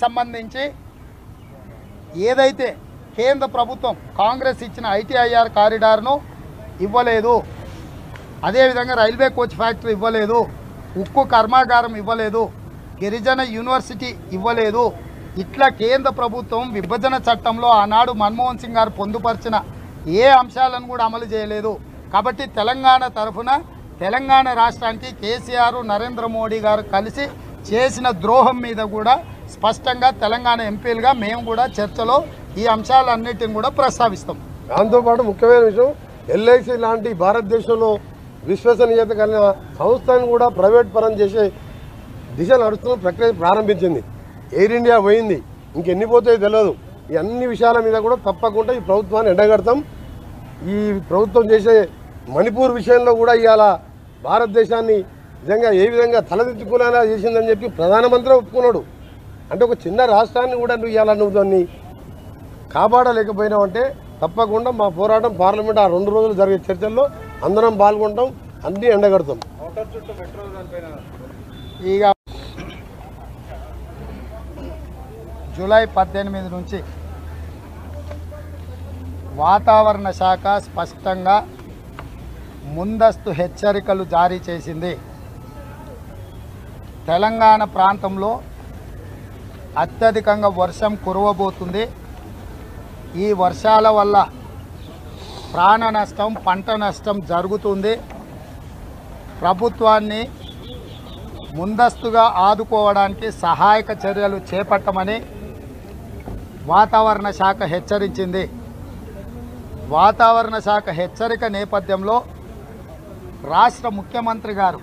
సంబంధించి ఏదైతే కేంద్ర ప్రభుత్వం కాంగ్రెస్ ఇచ్చిన ఐటీఐఆర్ కారిడార్ను ఇవ్వలేదు అదేవిధంగా రైల్వే కోచ్ ఫ్యాక్టరీ ఇవ్వలేదు ఉక్కు కర్మాగారం ఇవ్వలేదు గిరిజన యూనివర్సిటీ ఇవ్వలేదు ఇట్లా కేంద్ర ప్రభుత్వం విభజన చట్టంలో ఆనాడు మన్మోహన్ సింగ్ గారు పొందుపరిచిన ఏ అంశాలను కూడా అమలు చేయలేదు కాబట్టి తెలంగాణ తరఫున తెలంగాణ రాష్ట్రానికి కేసీఆర్ నరేంద్ర మోడీ గారు కలిసి చేసిన ద్రోహం మీద కూడా స్పష్టంగా తెలంగాణ ఎంపీలుగా మేము కూడా చర్చలో ఈ అంశాలన్నిటిని కూడా ప్రస్తావిస్తాం దాంతోపాటు ముఖ్యమైన విషయం ఎల్ఐసి లాంటి భారతదేశంలో విశ్వసనీయత కలిగిన సంస్థను కూడా ప్రైవేట్ పరం చేసే దిశ నడుస్తున్న ప్రక్రియ ప్రారంభించింది ఎయిర్ ఇండియా పోయింది ఇంకెన్ని పోతాయో తెలియదు ఈ అన్ని విషయాల మీద కూడా తప్పకుండా ఈ ప్రభుత్వాన్ని ఎండగడతాం ఈ ప్రభుత్వం చేసే మణిపూర్ విషయంలో కూడా ఇవాళ భారతదేశాన్ని నిజంగా ఏ విధంగా తలదించుకునేలా చేసిందని చెప్పి ప్రధానమంత్రి ఒప్పుకున్నాడు అంటే ఒక చిన్న రాష్ట్రాన్ని కూడా నువ్వు ఇవాళ నువ్వు దాన్ని కాపాడలేకపోయినామంటే తప్పకుండా మా పోరాటం పార్లమెంట్ ఆ రెండు రోజులు జరిగే చర్చల్లో అందరం పాల్గొంటాం అన్నీ ఎండగడతాం ఇక జూలై పద్దెనిమిది నుంచి వాతావరణ శాఖ స్పష్టంగా ముందస్తు హెచ్చరికలు జారీ చేసింది తెలంగాణ ప్రాంతంలో అత్యధికంగా వర్షం కురవబోతుంది ఈ వర్షాల వల్ల ప్రాణ నష్టం పంట నష్టం జరుగుతుంది ప్రభుత్వాన్ని ముందస్తుగా ఆదుకోవడానికి సహాయక చర్యలు చేపట్టమని వాతావరణ శాఖ హెచ్చరించింది వాతావరణ శాఖ హెచ్చరిక నేపథ్యంలో రాష్ట్ర ముఖ్యమంత్రి గారు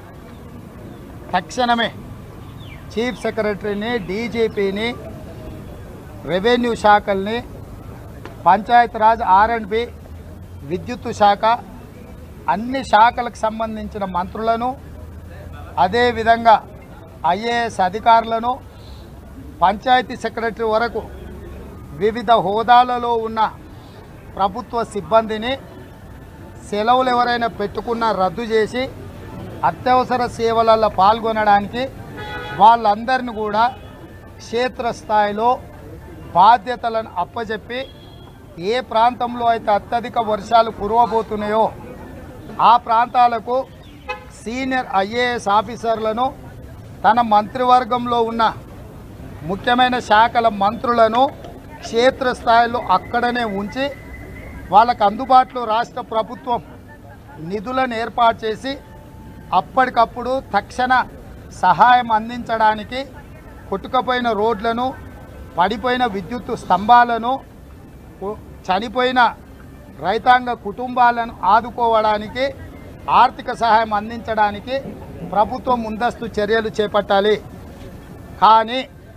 తక్షణమే చీఫ్ సెక్రటరీని డీజీపీని రెవెన్యూ శాఖల్ని పంచాయతీరాజ్ ఆర్ అండ్ బి విద్యుత్తు శాఖ అన్ని శాఖలకు సంబంధించిన మంత్రులను అదేవిధంగా ఐఏఎస్ అధికారులను పంచాయతీ సెక్రటరీ వరకు వివిధ హోదాలలో ఉన్న ప్రభుత్వ సిబ్బందిని సెలవులు ఎవరైనా పెట్టుకున్నా రద్దు చేసి అత్యవసర సేవలలో పాల్గొనడానికి వాళ్ళందరిని కూడా క్షేత్రస్థాయిలో బాధ్యతలను అప్పచెప్పి ఏ ప్రాంతంలో అయితే అత్యధిక వర్షాలు కురవబోతున్నాయో ఆ ప్రాంతాలకు సీనియర్ ఐఏఎస్ ఆఫీసర్లను తన మంత్రివర్గంలో ఉన్న ముఖ్యమైన శాఖల మంత్రులను క్షేత్రస్థాయిలో అక్కడనే ఉంచి వాళ్ళకు అందుబాటులో రాష్ట్ర ప్రభుత్వం నిధులను ఏర్పాటు చేసి అప్పటికప్పుడు తక్షణ సహాయం అందించడానికి కొట్టుకపోయిన రోడ్లను పడిపోయిన విద్యుత్ స్తంభాలను కు- చనిపోయిన రైతాంగ కుటుంబాలను ఆదుకోవడానికి ఆర్థిక సహాయం అందించడానికి ప్రభుత్వం ముందస్తు చర్యలు చేపట్టాలి కానీ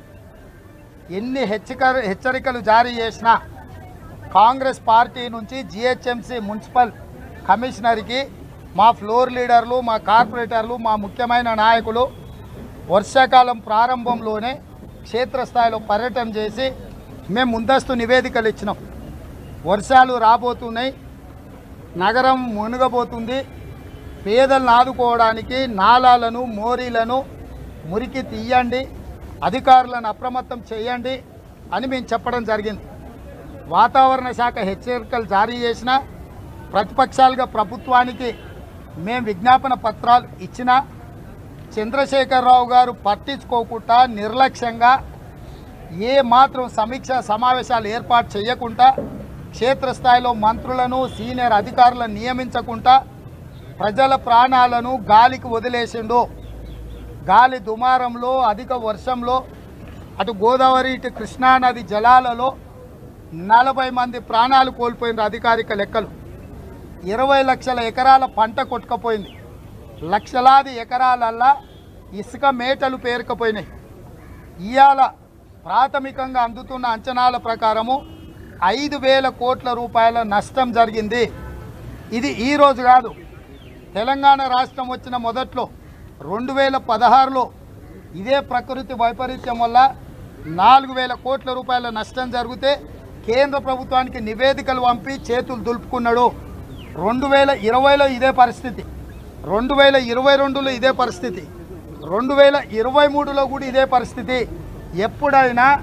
ఎన్ని హెచ్చరిక హెచ్చరికలు జారీ చేసినా కాంగ్రెస్ పార్టీ నుంచి జిహెచ్ఎంసీ మున్సిపల్ కమిషనర్కి మా ఫ్లోర్ లీడర్లు మా కార్పొరేటర్లు మా ముఖ్యమైన నాయకులు వర్షాకాలం ప్రారంభంలోనే క్షేత్రస్థాయిలో పర్యటన చేసి మేము ముందస్తు నివేదికలు ఇచ్చినాం వర్షాలు రాబోతున్నాయి నగరం మునగబోతుంది పేదలను ఆదుకోవడానికి నాలాలను మోరీలను మురికి తీయండి అధికారులను అప్రమత్తం చేయండి అని మేము చెప్పడం జరిగింది వాతావరణ శాఖ హెచ్చరికలు జారీ చేసిన ప్రతిపక్షాలుగా ప్రభుత్వానికి మేము విజ్ఞాపన పత్రాలు ఇచ్చినా చంద్రశేఖరరావు గారు పట్టించుకోకుండా నిర్లక్ష్యంగా ఏ మాత్రం సమీక్ష సమావేశాలు ఏర్పాటు చేయకుండా క్షేత్రస్థాయిలో మంత్రులను సీనియర్ అధికారులను నియమించకుండా ప్రజల ప్రాణాలను గాలికి వదిలేసిండు గాలి దుమారంలో అధిక వర్షంలో అటు గోదావరి ఇటు కృష్ణానది జలాలలో నలభై మంది ప్రాణాలు కోల్పోయిన అధికారిక లెక్కలు ఇరవై లక్షల ఎకరాల పంట కొట్టుకపోయింది లక్షలాది ఎకరాలల్లా ఇసుక మేటలు పేరుకపోయినాయి ఇవాళ ప్రాథమికంగా అందుతున్న అంచనాల ప్రకారము ఐదు వేల కోట్ల రూపాయల నష్టం జరిగింది ఇది ఈ రోజు కాదు తెలంగాణ రాష్ట్రం వచ్చిన మొదట్లో రెండు వేల పదహారులో ఇదే ప్రకృతి వైపరీత్యం వల్ల నాలుగు వేల కోట్ల రూపాయల నష్టం జరిగితే కేంద్ర ప్రభుత్వానికి నివేదికలు పంపి చేతులు దులుపుకున్నాడు రెండు వేల ఇరవైలో ఇదే పరిస్థితి రెండు వేల ఇరవై రెండులో ఇదే పరిస్థితి రెండు వేల ఇరవై మూడులో కూడా ఇదే పరిస్థితి ఎప్పుడైనా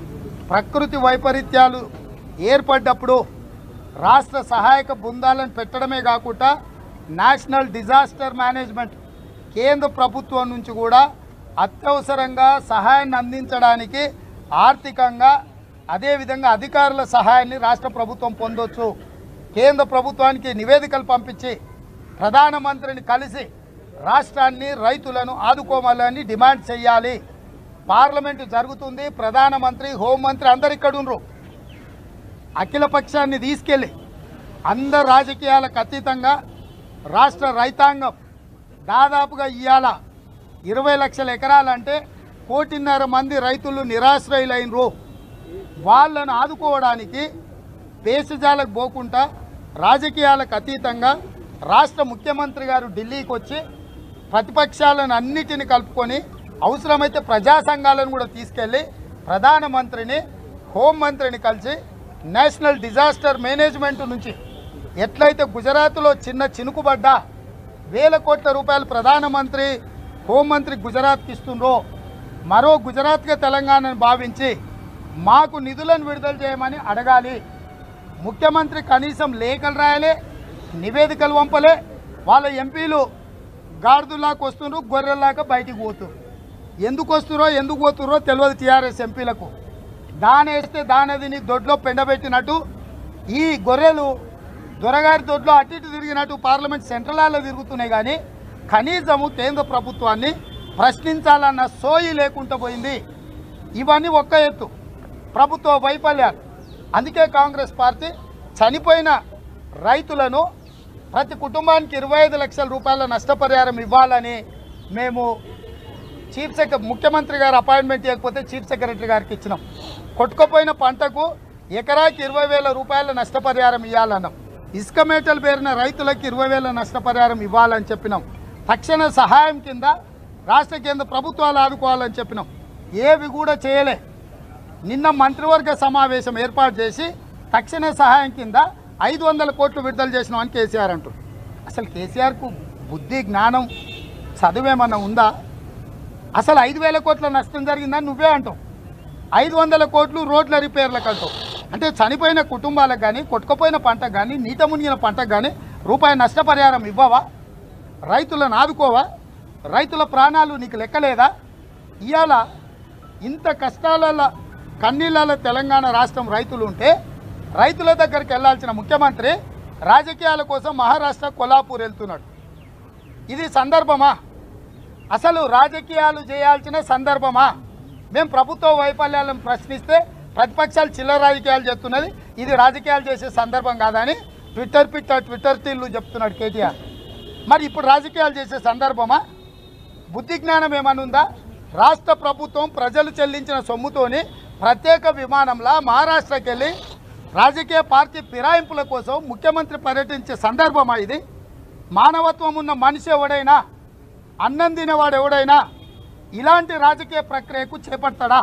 ప్రకృతి వైపరీత్యాలు ఏర్పడ్డప్పుడు రాష్ట్ర సహాయక బృందాలను పెట్టడమే కాకుండా నేషనల్ డిజాస్టర్ మేనేజ్మెంట్ కేంద్ర ప్రభుత్వం నుంచి కూడా అత్యవసరంగా సహాయాన్ని అందించడానికి ఆర్థికంగా అదేవిధంగా అధికారుల సహాయాన్ని రాష్ట్ర ప్రభుత్వం పొందొచ్చు కేంద్ర ప్రభుత్వానికి నివేదికలు పంపించి ప్రధానమంత్రిని కలిసి రాష్ట్రాన్ని రైతులను ఆదుకోవాలని డిమాండ్ చేయాలి పార్లమెంటు జరుగుతుంది ప్రధానమంత్రి హోంమంత్రి అందరు ఇక్కడ ఉండ్రు అఖిల పక్షాన్ని తీసుకెళ్ళి అందరు రాజకీయాలకు అతీతంగా రాష్ట్ర రైతాంగం దాదాపుగా ఇవాళ ఇరవై లక్షల ఎకరాలంటే కోటిన్నర మంది రైతులు నిరాశ్రయులైనరు వాళ్ళను ఆదుకోవడానికి పేసజాలకు పోకుండా రాజకీయాలకు అతీతంగా రాష్ట్ర ముఖ్యమంత్రి గారు ఢిల్లీకి వచ్చి ప్రతిపక్షాలను అన్నిటిని కలుపుకొని అవసరమైతే ప్రజా సంఘాలను కూడా తీసుకెళ్ళి ప్రధానమంత్రిని హోంమంత్రిని కలిసి నేషనల్ డిజాస్టర్ మేనేజ్మెంట్ నుంచి ఎట్లయితే గుజరాత్లో చిన్న చినుకుబడ్డా వేల కోట్ల రూపాయలు ప్రధానమంత్రి హోంమంత్రి గుజరాత్కి ఇస్తుండ్రో మరో గుజరాత్గా తెలంగాణను భావించి మాకు నిధులను విడుదల చేయమని అడగాలి ముఖ్యమంత్రి కనీసం లేఖలు రాయలే నివేదికలు పంపలే వాళ్ళ ఎంపీలు గాడిదలాగా వస్తుండ్రు గొర్రెల్లాగా బయటికి పోతున్నారు ఎందుకు వస్తురో ఎందుకు పోతుర్రో తెలియదు టీఆర్ఎస్ ఎంపీలకు దానేస్తే దానదిని దొడ్లో పెండబెట్టినట్టు ఈ గొర్రెలు దొరగారి దొడ్లో అటు ఇటు తిరిగినట్టు పార్లమెంట్ సెంట్రల్ హాల్లో తిరుగుతున్నాయి కానీ కనీసము కేంద్ర ప్రభుత్వాన్ని ప్రశ్నించాలన్న సోయి లేకుండా పోయింది ఇవన్నీ ఒక్క ఎత్తు ప్రభుత్వ వైఫల్యాలు అందుకే కాంగ్రెస్ పార్టీ చనిపోయిన రైతులను ప్రతి కుటుంబానికి ఇరవై ఐదు లక్షల రూపాయల నష్టపరిహారం ఇవ్వాలని మేము చీఫ్ సెక్రటరీ ముఖ్యమంత్రి గారు అపాయింట్మెంట్ ఇవ్వకపోతే చీఫ్ సెక్రటరీ గారికి ఇచ్చినాం కొట్టుకుపోయిన పంటకు ఎకరాకి ఇరవై వేల రూపాయల నష్టపరిహారం ఇవ్వాలన్నాం ఇసుక మేటలు పేరిన రైతులకు ఇరవై వేల నష్టపరిహారం ఇవ్వాలని చెప్పినాం తక్షణ సహాయం కింద రాష్ట్ర కేంద్ర ప్రభుత్వాలు ఆదుకోవాలని చెప్పినాం ఏవి కూడా చేయలే నిన్న మంత్రివర్గ సమావేశం ఏర్పాటు చేసి తక్షణ సహాయం కింద ఐదు వందల కోట్లు విడుదల చేసినామని కేసీఆర్ అంటారు అసలు కేసీఆర్కు బుద్ధి జ్ఞానం చదువేమన్నా ఉందా అసలు ఐదు వేల కోట్ల నష్టం జరిగిందని నువ్వే అంటావు ఐదు వందల కోట్లు రోడ్ల రిపేర్లకు అంటావు అంటే చనిపోయిన కుటుంబాలకు కానీ కొట్టుకుపోయిన పంటకు కానీ నీట మునిగిన పంటకు కానీ రూపాయి నష్టపరిహారం ఇవ్వవా రైతులను ఆదుకోవా రైతుల ప్రాణాలు నీకు లెక్కలేదా ఇవాళ ఇంత కష్టాల కన్నీళ్ళ తెలంగాణ రాష్ట్రం రైతులు ఉంటే రైతుల దగ్గరికి వెళ్ళాల్సిన ముఖ్యమంత్రి రాజకీయాల కోసం మహారాష్ట్ర కొల్లాపూర్ వెళ్తున్నాడు ఇది సందర్భమా అసలు రాజకీయాలు చేయాల్సిన సందర్భమా మేము ప్రభుత్వ వైఫల్యాలను ప్రశ్నిస్తే ప్రతిపక్షాలు చిల్లర రాజకీయాలు చెప్తున్నది ఇది రాజకీయాలు చేసే సందర్భం కాదని ట్విట్టర్ ట్విట్టర్ ట్విట్టర్ తీళ్ళు చెప్తున్నాడు కేటీఆర్ మరి ఇప్పుడు రాజకీయాలు చేసే సందర్భమా బుద్ధి జ్ఞానం ఏమైనా ఉందా రాష్ట్ర ప్రభుత్వం ప్రజలు చెల్లించిన సొమ్ముతోని ప్రత్యేక విమానంలా మహారాష్ట్రకి వెళ్ళి రాజకీయ పార్టీ ఫిరాయింపుల కోసం ముఖ్యమంత్రి పర్యటించే సందర్భమా ఇది మానవత్వం ఉన్న మనిషి ఎవడైనా అన్నం తినేవాడు ఎవడైనా ఇలాంటి రాజకీయ ప్రక్రియకు చేపడతాడా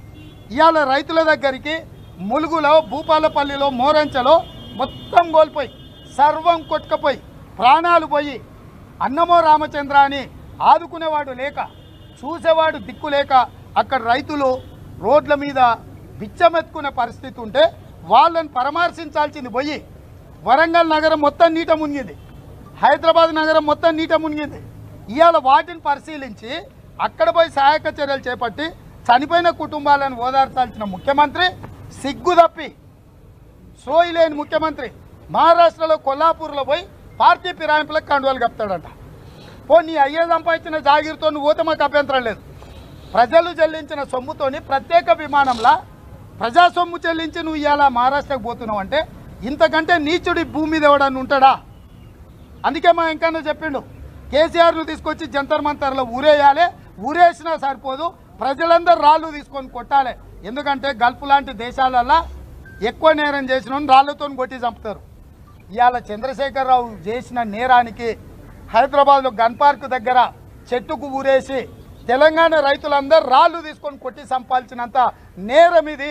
ఇవాళ రైతుల దగ్గరికి ములుగులో భూపాలపల్లిలో మోరంచలో మొత్తం కోల్పోయి సర్వం కొట్టుకపోయి ప్రాణాలు పోయి అన్నమో రామచంద్ర అని ఆదుకునేవాడు లేక చూసేవాడు దిక్కు లేక అక్కడ రైతులు రోడ్ల మీద బిచ్చమెత్తుకునే పరిస్థితి ఉంటే వాళ్ళని పరామర్శించాల్సింది పోయి వరంగల్ నగరం మొత్తం నీట మునిగింది హైదరాబాద్ నగరం మొత్తం నీట మునిగింది ఇవాళ వాటిని పరిశీలించి అక్కడ పోయి సహాయక చర్యలు చేపట్టి చనిపోయిన కుటుంబాలను ఓదార్చాల్సిన ముఖ్యమంత్రి సిగ్గు తప్పి సోయి లేని ముఖ్యమంత్రి మహారాష్ట్రలో కొల్లాపూర్లో పోయి పార్టీ ఫిరాయింపులకు కండువాలు కప్తాడంట పో నీ అయ్యే సంపాదించిన జాగీర్తో నువ్వు పోతే మాకు అభ్యంతరం లేదు ప్రజలు చెల్లించిన సొమ్ముతోని ప్రత్యేక విమానంలా ప్రజా సొమ్ము చెల్లించి నువ్వు ఇవాళ మహారాష్ట్రకు పోతున్నావు అంటే ఇంతకంటే నీచుడి భూమి మీద ఎవడన్నా ఉంటాడా అందుకే మా ఇంకన్నా చెప్పిండు కేసీఆర్ను తీసుకొచ్చి జంతర్ మంతర్లో ఊరేయాలి ఊరేసినా సరిపోదు ప్రజలందరూ రాళ్ళు తీసుకొని కొట్టాలి ఎందుకంటే గల్ఫ్ లాంటి దేశాలల్లో ఎక్కువ నేరం చేసిన రాళ్ళతో కొట్టి చంపుతారు ఇవాళ చంద్రశేఖరరావు చేసిన నేరానికి హైదరాబాద్లో గన్ పార్క్ దగ్గర చెట్టుకు ఊరేసి తెలంగాణ రైతులందరూ రాళ్ళు తీసుకొని కొట్టి సంపాల్సినంత నేరం ఇది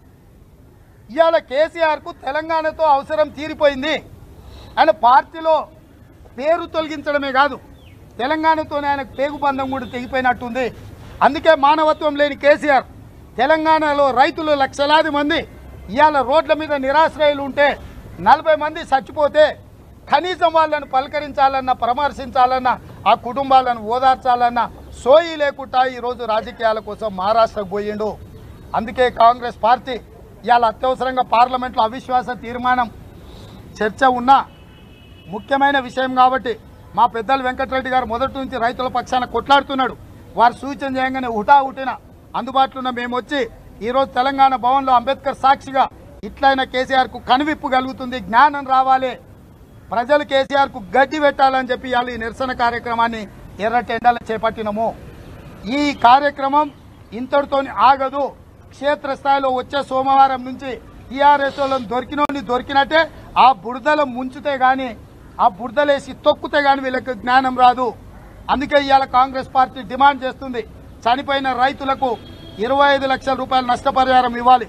ఇవాళ కేసీఆర్కు తెలంగాణతో అవసరం తీరిపోయింది ఆయన పార్టీలో పేరు తొలగించడమే కాదు తెలంగాణతోనే ఆయనకు పేగు బంధం కూడా తెగిపోయినట్టుంది అందుకే మానవత్వం లేని కేసీఆర్ తెలంగాణలో రైతులు లక్షలాది మంది ఇవాళ రోడ్ల మీద నిరాశ్రయులు ఉంటే నలభై మంది చచ్చిపోతే కనీసం వాళ్ళను పలకరించాలన్నా పరామర్శించాలన్నా ఆ కుటుంబాలను ఓదార్చాలన్నా సోయి లేకుండా ఈరోజు రాజకీయాల కోసం మహారాష్ట్రకు పోయిండు అందుకే కాంగ్రెస్ పార్టీ ఇవాళ అత్యవసరంగా పార్లమెంట్లో అవిశ్వాస తీర్మానం చర్చ ఉన్నా ముఖ్యమైన విషయం కాబట్టి మా పెద్దలు వెంకటరెడ్డి గారు మొదటి నుంచి రైతుల పక్షాన కొట్లాడుతున్నాడు వారు సూచన చేయగానే హుటా హుటిన అందుబాటులో ఉన్న మేము వచ్చి ఈరోజు తెలంగాణ భవన్లో అంబేద్కర్ సాక్షిగా ఇట్లయిన కేసీఆర్కు కనువిప్పు కలుగుతుంది జ్ఞానం రావాలి ప్రజలు కేసీఆర్కు గడ్డి పెట్టాలని చెప్పి ఇవాళ ఈ నిరసన కార్యక్రమాన్ని ఎర్రటెండలు చేపట్టినము ఈ కార్యక్రమం ఇంతటితోని ఆగదు క్షేత్రస్థాయిలో వచ్చే సోమవారం నుంచి టీఆర్ఎస్ వాళ్ళని దొరికినోని దొరికినట్టే ఆ బురదల ముంచితే గాని ఆ బురదలేసి తొక్కితే గాని వీళ్ళకి జ్ఞానం రాదు అందుకే ఇవాళ కాంగ్రెస్ పార్టీ డిమాండ్ చేస్తుంది చనిపోయిన రైతులకు ఇరవై ఐదు లక్షల రూపాయల నష్టపరిహారం ఇవ్వాలి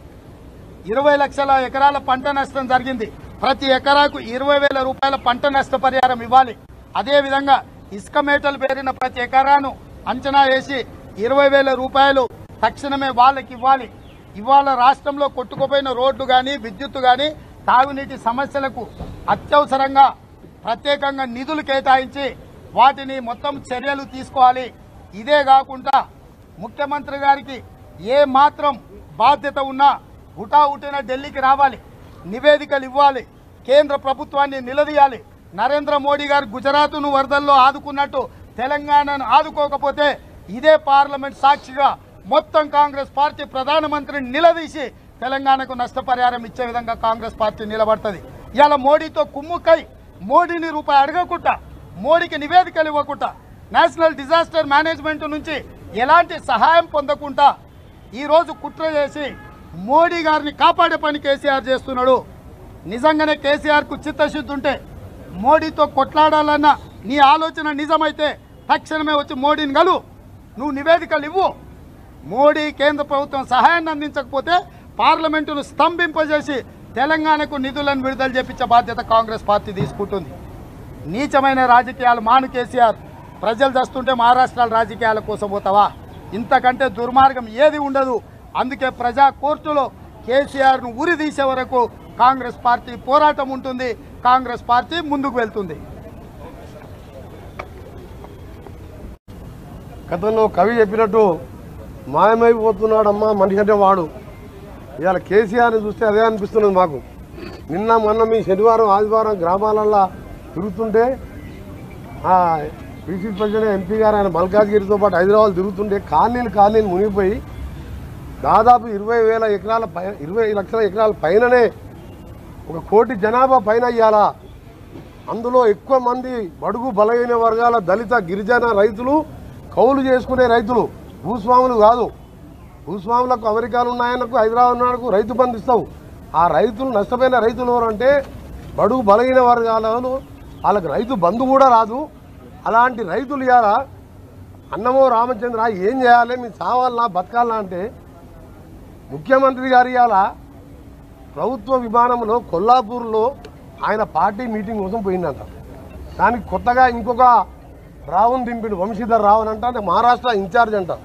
ఇరవై లక్షల ఎకరాల పంట నష్టం జరిగింది ప్రతి ఎకరాకు ఇరవై వేల రూపాయల పంట నష్టపరిహారం ఇవ్వాలి అదేవిధంగా ఇసుక మేటలు పేరిన ప్రతి ఎకరాను అంచనా వేసి ఇరవై వేల రూపాయలు తక్షణమే వాళ్ళకి ఇవ్వాలి ఇవాళ రాష్ట్రంలో కొట్టుకుపోయిన రోడ్లు కానీ విద్యుత్తు కానీ తాగునీటి సమస్యలకు అత్యవసరంగా ప్రత్యేకంగా నిధులు కేటాయించి వాటిని మొత్తం చర్యలు తీసుకోవాలి ఇదే కాకుండా ముఖ్యమంత్రి గారికి ఏ మాత్రం బాధ్యత ఉన్నా హుటాహుటిన ఢిల్లీకి రావాలి నివేదికలు ఇవ్వాలి కేంద్ర ప్రభుత్వాన్ని నిలదీయాలి నరేంద్ర మోడీ గారు గుజరాత్ను వరదల్లో ఆదుకున్నట్టు తెలంగాణను ఆదుకోకపోతే ఇదే పార్లమెంట్ సాక్షిగా మొత్తం కాంగ్రెస్ పార్టీ ప్రధానమంత్రిని నిలదీసి తెలంగాణకు నష్టపరిహారం ఇచ్చే విధంగా కాంగ్రెస్ పార్టీ నిలబడుతుంది ఇవాళ మోడీతో కుమ్ముకై మోడీని రూపాయి అడగకుండా మోడీకి నివేదికలు ఇవ్వకుండా నేషనల్ డిజాస్టర్ మేనేజ్మెంట్ నుంచి ఎలాంటి సహాయం పొందకుండా ఈరోజు కుట్ర చేసి మోడీ గారిని కాపాడే పని కేసీఆర్ చేస్తున్నాడు నిజంగానే కేసీఆర్కు చిత్తశుద్ధి ఉంటే మోడీతో కొట్లాడాలన్న నీ ఆలోచన నిజమైతే తక్షణమే వచ్చి మోడీని గలు నువ్వు నివేదికలు ఇవ్వు మోడీ కేంద్ర ప్రభుత్వం సహాయాన్ని అందించకపోతే పార్లమెంటును స్తంభింపజేసి తెలంగాణకు నిధులను విడుదల చేపించే బాధ్యత కాంగ్రెస్ పార్టీ తీసుకుంటుంది నీచమైన రాజకీయాలు మాను కేసీఆర్ ప్రజలు దస్తుంటే మహారాష్ట్ర రాజకీయాల కోసం పోతావా ఇంతకంటే దుర్మార్గం ఏది ఉండదు అందుకే ప్రజా కోర్టులో కేసీఆర్ను ఉరి తీసే వరకు కాంగ్రెస్ పార్టీ పోరాటం ఉంటుంది కాంగ్రెస్ పార్టీ ముందుకు వెళ్తుంది గతంలో కవి చెప్పినట్టు మాయమైపోతున్నాడమ్మా మనిషి అంటే వాడు ఇవాళ కేసీఆర్ని చూస్తే అదే అనిపిస్తున్నది మాకు నిన్న మొన్న మీ శనివారం ఆదివారం గ్రామాలల్లో తిరుగుతుంటే పీసీ ప్రెసిడెంట్ ఎంపీ గారు ఆయన మల్కాజ్గిరితో పాటు హైదరాబాద్ తిరుగుతుంటే కాలనీలు కాలనీలు మునిగిపోయి దాదాపు ఇరవై వేల ఎకరాల పై ఇరవై లక్షల ఎకరాల పైననే ఒక కోటి జనాభా పైన ఇవ్వాలా అందులో ఎక్కువ మంది బడుగు బలహీన వర్గాల దళిత గిరిజన రైతులు కౌలు చేసుకునే రైతులు భూస్వాములు కాదు భూస్వాములకు అమెరికాలు ఉన్నాయనకు హైదరాబాద్ ఉన్నాయనకు రైతు బంధు ఇస్తావు ఆ రైతులు నష్టపోయిన రైతులు ఎవరంటే బడుగు బలహీన వర్గాలను వాళ్ళకి రైతు బంధు కూడా రాదు అలాంటి రైతులు ఇవాళ అన్నమో రామచంద్ర ఏం చేయాలి మీరు చావాలనా బతకాలనా అంటే ముఖ్యమంత్రి గారు ఇవాళ ప్రభుత్వ విమానంలో కొల్లాపూర్లో ఆయన పార్టీ మీటింగ్ కోసం పోయిందంట దానికి కొత్తగా ఇంకొక రావును దింపిడు వంశీధర్ రావన్ అంట అంటే మహారాష్ట్ర ఇన్ఛార్జ్ అంట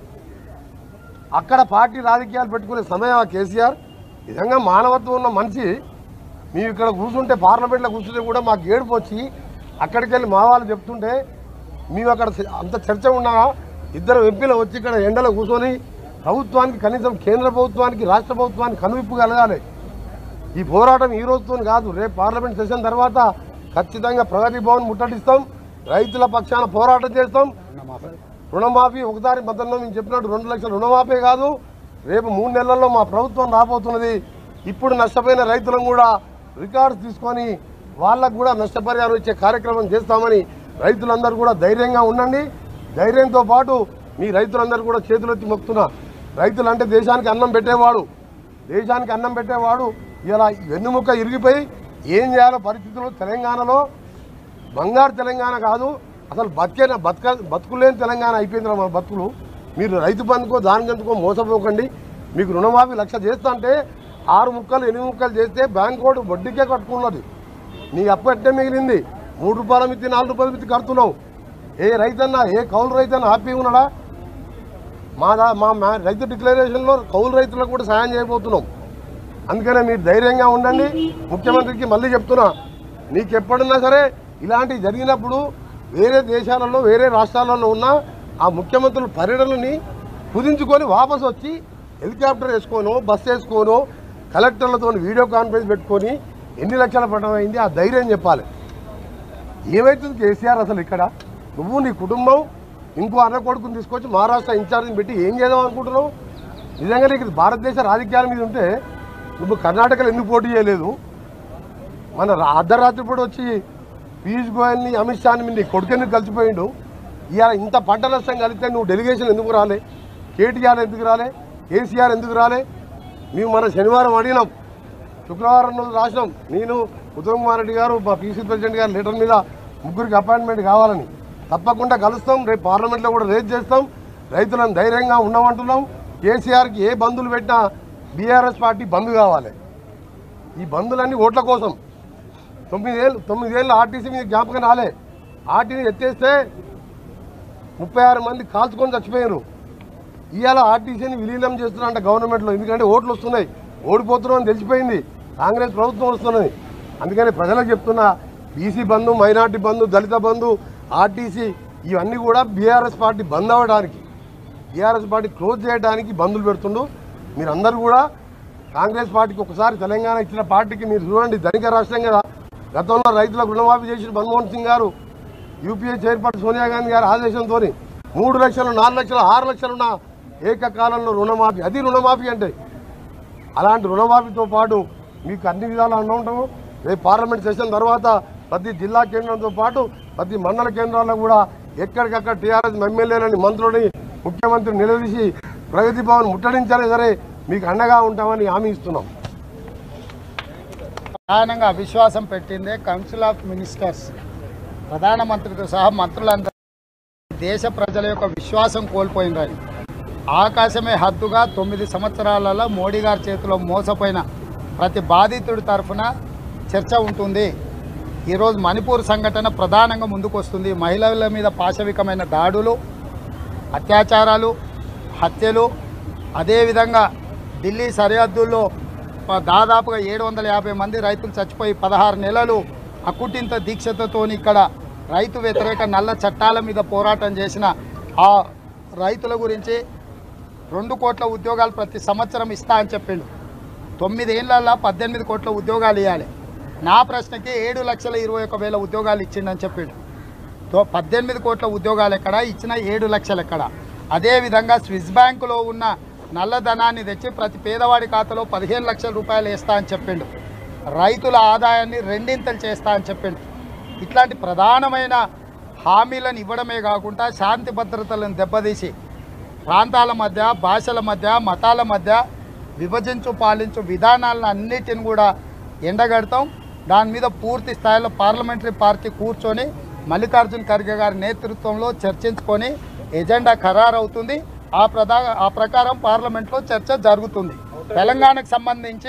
అక్కడ పార్టీ రాజకీయాలు పెట్టుకునే సమయం ఆ కేసీఆర్ నిజంగా మానవత్వం ఉన్న మనిషి మేము ఇక్కడ కూర్చుంటే పార్లమెంట్లో కూర్చుంటే కూడా మాకు ఏడుపు వచ్చి అక్కడికి వెళ్ళి మా వాళ్ళు చెప్తుంటే మేము అక్కడ అంత చర్చ ఉన్నా ఇద్దరు ఎంపీలు వచ్చి ఇక్కడ ఎండలో కూర్చొని ప్రభుత్వానికి కనీసం కేంద్ర ప్రభుత్వానికి రాష్ట్ర ప్రభుత్వానికి కనువిప్పు కలగాలి ఈ పోరాటం ఈ రోజుతో కాదు రేపు పార్లమెంట్ సెషన్ తర్వాత ఖచ్చితంగా ప్రగతి భవన్ ముట్టడిస్తాం రైతుల పక్షాన పోరాటం చేస్తాం రుణమాఫీ ఒకసారి మద్దతు మేము చెప్పినట్టు రెండు లక్షల రుణమాఫీ కాదు రేపు మూడు నెలల్లో మా ప్రభుత్వం రాబోతున్నది ఇప్పుడు నష్టపోయిన రైతులను కూడా రికార్డ్స్ తీసుకొని వాళ్ళకు కూడా నష్టపరిహారం ఇచ్చే కార్యక్రమం చేస్తామని రైతులందరూ కూడా ధైర్యంగా ఉండండి ధైర్యంతో పాటు మీ రైతులందరూ కూడా చేతులెత్తి మొక్కుతున్నా రైతులు అంటే దేశానికి అన్నం పెట్టేవాడు దేశానికి అన్నం పెట్టేవాడు ఇలా వెన్నుముక్క ఇరిగిపోయి ఏం చేయాలో పరిస్థితులు తెలంగాణలో బంగారు తెలంగాణ కాదు అసలు బతికే బతక బతుకులేని తెలంగాణ అయిపోయింది మన బతుకులు మీరు రైతు బంధుకో దాని గంతుకో మోసపోకండి మీకు రుణమాఫీ లక్ష చేస్తా అంటే ఆరు ముక్కలు ఎనిమిది ముక్కలు చేస్తే బ్యాంక్ కోడ్ వడ్డీకే కట్టుకున్నది నీ అప్పు ఎట్టే మిగిలింది మూడు రూపాయల మిత్తి నాలుగు రూపాయల మిత్తి కడుతున్నావు ఏ రైతన్నా ఏ కౌలు రైతన్నా హ్యాపీగా ఉన్నాడా మా దా మా మా- రైతు డిక్లరేషన్లో కౌలు రైతులకు కూడా సాయం చేయబోతున్నాం అందుకనే మీరు ధైర్యంగా ఉండండి ముఖ్యమంత్రికి మళ్ళీ చెప్తున్నా నీకు ఎప్పుడున్నా సరే ఇలాంటివి జరిగినప్పుడు వేరే దేశాలలో వేరే రాష్ట్రాలలో ఉన్న ఆ ముఖ్యమంత్రుల పర్యటనని కుదించుకొని వాపసు వచ్చి హెలికాప్టర్ వేసుకోనో బస్ వేసుకోనో కలెక్టర్లతో వీడియో కాన్ఫరెన్స్ పెట్టుకొని ఎన్ని లక్షల పడడం అయింది ఆ ధైర్యం చెప్పాలి ఏమవుతుంది కేసీఆర్ అసలు ఇక్కడ నువ్వు నీ కుటుంబం ఇంకో అన్న కొడుకుని తీసుకొచ్చి మహారాష్ట్ర ఇన్ఛార్జిని పెట్టి ఏం చేద్దాం అనుకుంటున్నావు నిజంగా నీకు భారతదేశ రాజకీయాల మీద ఉంటే నువ్వు కర్ణాటకలో ఎందుకు పోటీ చేయలేదు మన రా- అర్ధరాత్రి పూట వచ్చి పీయూష్ గోయల్ని అమిత్ షాని మీ నీ కొడుకుని కలిసిపోయిండు ఇవాళ ఇంత పంట నష్టం కలిగితే నువ్వు డెలిగేషన్ ఎందుకు రాలే కేటీఆర్ ఎందుకు రాలే కేసీఆర్ ఎందుకు రాలే మేము మన శనివారం అడిగినాం శుక్రవారం రోజు రాసినాం నేను ఉత్తమ్ కుమార్ రెడ్డి గారు మా పీసీ ప్రెసిడెంట్ గారు లెటర్ మీద ముగ్గురికి అపాయింట్మెంట్ కావాలని తప్పకుండా కలుస్తాం రేపు పార్లమెంట్లో కూడా రేజ్ చేస్తాం రైతులను ధైర్యంగా ఉండమంటున్నాం కేసీఆర్కి ఏ బంధులు పెట్టినా బీఆర్ఎస్ పార్టీ బంద్ కావాలి ఈ బంధులన్నీ ఓట్ల కోసం తొమ్మిదేళ్ళు తొమ్మిదేళ్ళు ఆర్టీసీ మీద జ్ఞాపకం రాలే ఆర్టీని ఎత్తేస్తే ముప్పై ఆరు మంది కాల్చుకొని చచ్చిపోయారు ఇవాళ ఆర్టీసీని విలీనం చేస్తున్నారంట గవర్నమెంట్లో ఎందుకంటే ఓట్లు వస్తున్నాయి ఓడిపోతున్నాం అని తెలిసిపోయింది కాంగ్రెస్ ప్రభుత్వం వస్తున్నది అందుకని ప్రజలకు చెప్తున్నా బీసీ బంధు మైనార్టీ బంధు దళిత బంధు ఆర్టీసీ ఇవన్నీ కూడా బీఆర్ఎస్ పార్టీ బంద్ అవ్వడానికి బీఆర్ఎస్ పార్టీ క్లోజ్ చేయడానికి బంధులు పెడుతుండు మీరందరూ కూడా కాంగ్రెస్ పార్టీకి ఒకసారి తెలంగాణ ఇచ్చిన పార్టీకి మీరు చూడండి ధనిక రాష్ట్రం కదా గతంలో రైతులకు రుణమాఫీ చేసిన మన్మోహన్ సింగ్ గారు యూపీఏ చైర్పర్సన్ సోనియా గాంధీ గారి ఆదేశంతో మూడు లక్షలు నాలుగు లక్షలు ఆరు లక్షలున్న ఏకకాలంలో రుణమాఫీ అది రుణమాఫీ అంటే అలాంటి రుణమాఫీతో పాటు మీకు అన్ని విధాలు అన్న ఉంటాము రేపు పార్లమెంట్ సెషన్ తర్వాత ప్రతి జిల్లా కేంద్రంతో పాటు ప్రతి మండల కేంద్రాల్లో కూడా ఎక్కడికక్కడ టీఆర్ఎస్ ఎమ్మెల్యేలని మంత్రులని ముఖ్యమంత్రి నిలదీసి ప్రగతి భవన్ ముట్టడించాలి సరే మీకు అండగా ఉంటామని హామీ ఇస్తున్నాం ప్రధానంగా అవిశ్వాసం పెట్టిందే కౌన్సిల్ ఆఫ్ మినిస్టర్స్ ప్రధానమంత్రితో సహా మంత్రులందరూ దేశ ప్రజల యొక్క విశ్వాసం కోల్పోయిందని ఆకాశమే హద్దుగా తొమ్మిది సంవత్సరాలలో మోడీ గారి చేతిలో మోసపోయిన ప్రతి బాధితుడి తరఫున చర్చ ఉంటుంది ఈరోజు మణిపూర్ సంఘటన ప్రధానంగా ముందుకు వస్తుంది మహిళల మీద పాశవికమైన దాడులు అత్యాచారాలు హత్యలు అదేవిధంగా ఢిల్లీ సరిహద్దుల్లో ప- దాదాపుగా ఏడు వందల యాభై మంది రైతులు చచ్చిపోయి పదహారు నెలలు అకుటింత దీక్షతతో ఇక్కడ రైతు వ్యతిరేక నల్ల చట్టాల మీద పోరాటం చేసిన ఆ రైతుల గురించి రెండు కోట్ల ఉద్యోగాలు ప్రతి సంవత్సరం ఇస్తా అని చెప్పిండు తొమ్మిదేళ్లలో పద్దెనిమిది కోట్ల ఉద్యోగాలు ఇవ్వాలి నా ప్రశ్నకి ఏడు లక్షల ఇరవై ఒక వేల ఉద్యోగాలు ఇచ్చిండని చెప్పిండు తో పద్దెనిమిది కోట్ల ఉద్యోగాలు ఎక్కడ ఇచ్చిన ఏడు లక్షలు ఎక్కడ అదేవిధంగా స్విస్ బ్యాంకులో ఉన్న నల్లధనాన్ని తెచ్చి ప్రతి పేదవాడి ఖాతాలో పదిహేను లక్షల రూపాయలు వేస్తా అని చెప్పిండు రైతుల ఆదాయాన్ని రెండింతలు చేస్తా అని చెప్పిండు ఇట్లాంటి ప్రధానమైన హామీలను ఇవ్వడమే కాకుండా శాంతి భద్రతలను దెబ్బతీసి ప్రాంతాల మధ్య భాషల మధ్య మతాల మధ్య విభజించు పాలించు విధానాలను అన్నిటిని కూడా ఎండగడతాం దాని మీద పూర్తి స్థాయిలో పార్లమెంటరీ పార్టీ కూర్చొని మల్లికార్జున్ ఖర్గే గారి నేతృత్వంలో చర్చించుకొని ఎజెండా ఖరారవుతుంది ఆ ప్రధా ఆ ప్రకారం పార్లమెంట్లో చర్చ జరుగుతుంది తెలంగాణకు సంబంధించి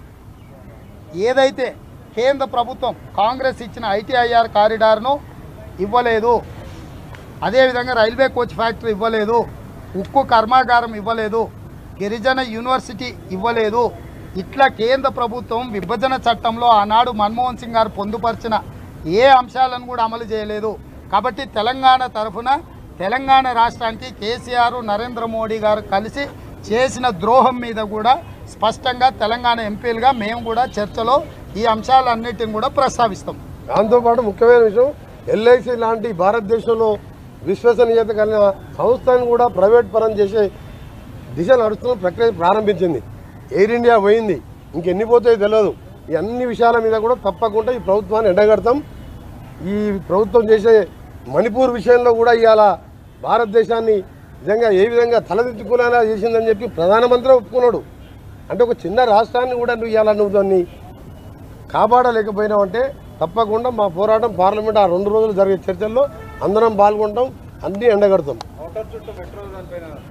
ఏదైతే కేంద్ర ప్రభుత్వం కాంగ్రెస్ ఇచ్చిన ఐటీఐఆర్ కారిడార్ను ఇవ్వలేదు అదేవిధంగా రైల్వే కోచ్ ఫ్యాక్టరీ ఇవ్వలేదు ఉక్కు కర్మాగారం ఇవ్వలేదు గిరిజన యూనివర్సిటీ ఇవ్వలేదు ఇట్లా కేంద్ర ప్రభుత్వం విభజన చట్టంలో ఆనాడు మన్మోహన్ సింగ్ గారు పొందుపరిచిన ఏ అంశాలను కూడా అమలు చేయలేదు కాబట్టి తెలంగాణ తరఫున తెలంగాణ రాష్ట్రానికి కేసీఆర్ నరేంద్ర మోడీ గారు కలిసి చేసిన ద్రోహం మీద కూడా స్పష్టంగా తెలంగాణ ఎంపీలుగా మేము కూడా చర్చలో ఈ అంశాలన్నిటిని కూడా ప్రస్తావిస్తాం దాంతోపాటు ముఖ్యమైన విషయం ఎల్ఐసి లాంటి భారతదేశంలో విశ్వసనీయత కలిగిన సంస్థను కూడా ప్రైవేట్ పరం చేసే దిశ నడుస్తున్న ప్రక్రియ ప్రారంభించింది ఎయిర్ ఇండియా పోయింది ఇంకెన్ని పోతాయో తెలియదు ఈ అన్ని విషయాల మీద కూడా తప్పకుండా ఈ ప్రభుత్వాన్ని ఎండగడతాం ఈ ప్రభుత్వం చేసే మణిపూర్ విషయంలో కూడా ఇవాళ భారతదేశాన్ని నిజంగా ఏ విధంగా తలదించుకునేలా చేసిందని చెప్పి ప్రధానమంత్రి ఒప్పుకున్నాడు అంటే ఒక చిన్న రాష్ట్రాన్ని కూడా నువ్వు ఇవాళ నువ్వు దాన్ని కాపాడలేకపోయినామంటే తప్పకుండా మా పోరాటం పార్లమెంట్ ఆ రెండు రోజులు జరిగే చర్చల్లో అందరం పాల్గొంటాం అన్నీ ఎండగడతాం అవుటర్ చుట్టూ మెట్రో దానిపైన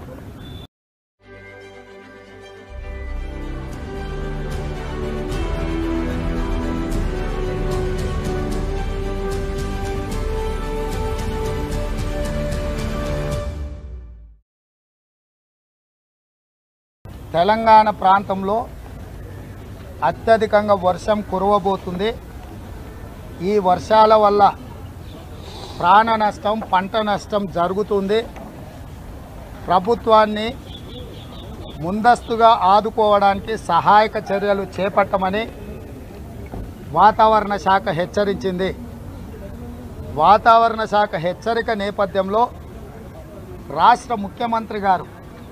తెలంగాణ ప్రాంతంలో అత్యధికంగా వర్షం కురవబోతుంది ఈ వర్షాల వల్ల ప్రాణ నష్టం పంట నష్టం జరుగుతుంది ప్రభుత్వాన్ని ముందస్తుగా ఆదుకోవడానికి సహాయక చర్యలు చేపట్టమని వాతావరణ శాఖ హెచ్చరించింది వాతావరణ శాఖ హెచ్చరిక నేపథ్యంలో రాష్ట్ర ముఖ్యమంత్రి గారు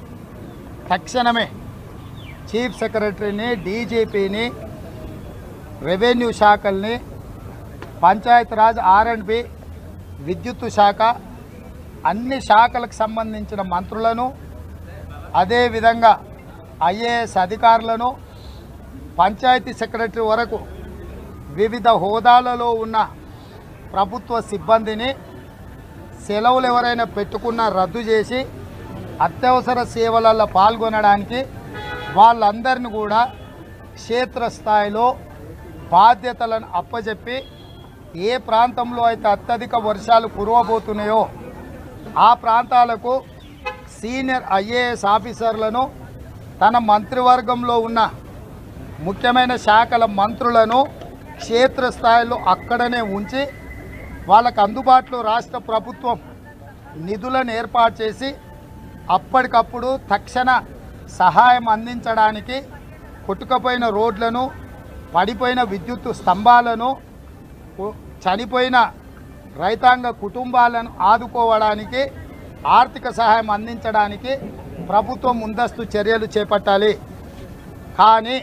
తక్షణమే చీఫ్ సెక్రటరీని డీజీపీని రెవెన్యూ శాఖల్ని పంచాయతీరాజ్ ఆర్ అండ్ బి విద్యుత్ శాఖ అన్ని శాఖలకు సంబంధించిన మంత్రులను అదేవిధంగా ఐఏఎస్ అధికారులను పంచాయతీ సెక్రటరీ వరకు వివిధ హోదాలలో ఉన్న ప్రభుత్వ సిబ్బందిని సెలవులు ఎవరైనా పెట్టుకున్నా రద్దు చేసి అత్యవసర సేవలలో పాల్గొనడానికి వాళ్ళందరిని కూడా క్షేత్రస్థాయిలో బాధ్యతలను అప్పచెప్పి ఏ ప్రాంతంలో అయితే అత్యధిక వర్షాలు కురవబోతున్నాయో ఆ ప్రాంతాలకు సీనియర్ ఐఏఎస్ ఆఫీసర్లను తన మంత్రివర్గంలో ఉన్న ముఖ్యమైన శాఖల మంత్రులను క్షేత్రస్థాయిలో అక్కడనే ఉంచి వాళ్ళకు అందుబాటులో రాష్ట్ర ప్రభుత్వం నిధులను ఏర్పాటు చేసి అప్పటికప్పుడు తక్షణ సహాయం అందించడానికి కొట్టుకపోయిన రోడ్లను పడిపోయిన విద్యుత్ స్తంభాలను కు- చనిపోయిన రైతాంగ కుటుంబాలను ఆదుకోవడానికి ఆర్థిక సహాయం అందించడానికి ప్రభుత్వం ముందస్తు చర్యలు చేపట్టాలి కానీ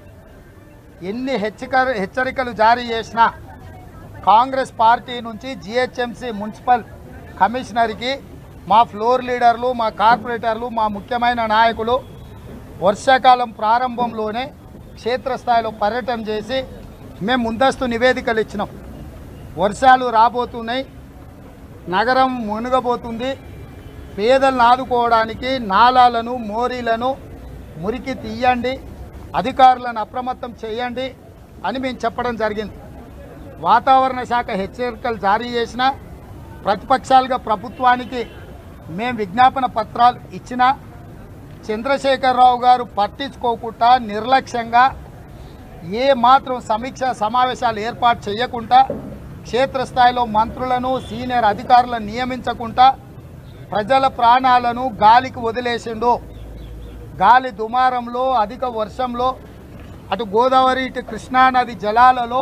ఎన్ని హెచ్చరిక హెచ్చరికలు జారీ చేసినా కాంగ్రెస్ పార్టీ నుంచి జిహెచ్ఎంసీ మున్సిపల్ కమిషనర్కి మా ఫ్లోర్ లీడర్లు మా కార్పొరేటర్లు మా ముఖ్యమైన నాయకులు వర్షాకాలం ప్రారంభంలోనే క్షేత్రస్థాయిలో పర్యటన చేసి మేము ముందస్తు నివేదికలు ఇచ్చినాం వర్షాలు రాబోతున్నాయి నగరం మునగబోతుంది పేదలను ఆదుకోవడానికి నాలాలను మోరీలను మురికి తీయండి అధికారులను అప్రమత్తం చేయండి అని మేము చెప్పడం జరిగింది వాతావరణ శాఖ హెచ్చరికలు జారీ చేసిన ప్రతిపక్షాలుగా ప్రభుత్వానికి మేము విజ్ఞాపన పత్రాలు ఇచ్చినా చంద్రశేఖరరావు గారు పట్టించుకోకుండా నిర్లక్ష్యంగా ఏ మాత్రం సమీక్ష సమావేశాలు ఏర్పాటు చేయకుండా క్షేత్రస్థాయిలో మంత్రులను సీనియర్ అధికారులను నియమించకుండా ప్రజల ప్రాణాలను గాలికి వదిలేసిండు గాలి దుమారంలో అధిక వర్షంలో అటు గోదావరి ఇటు కృష్ణానది జలాలలో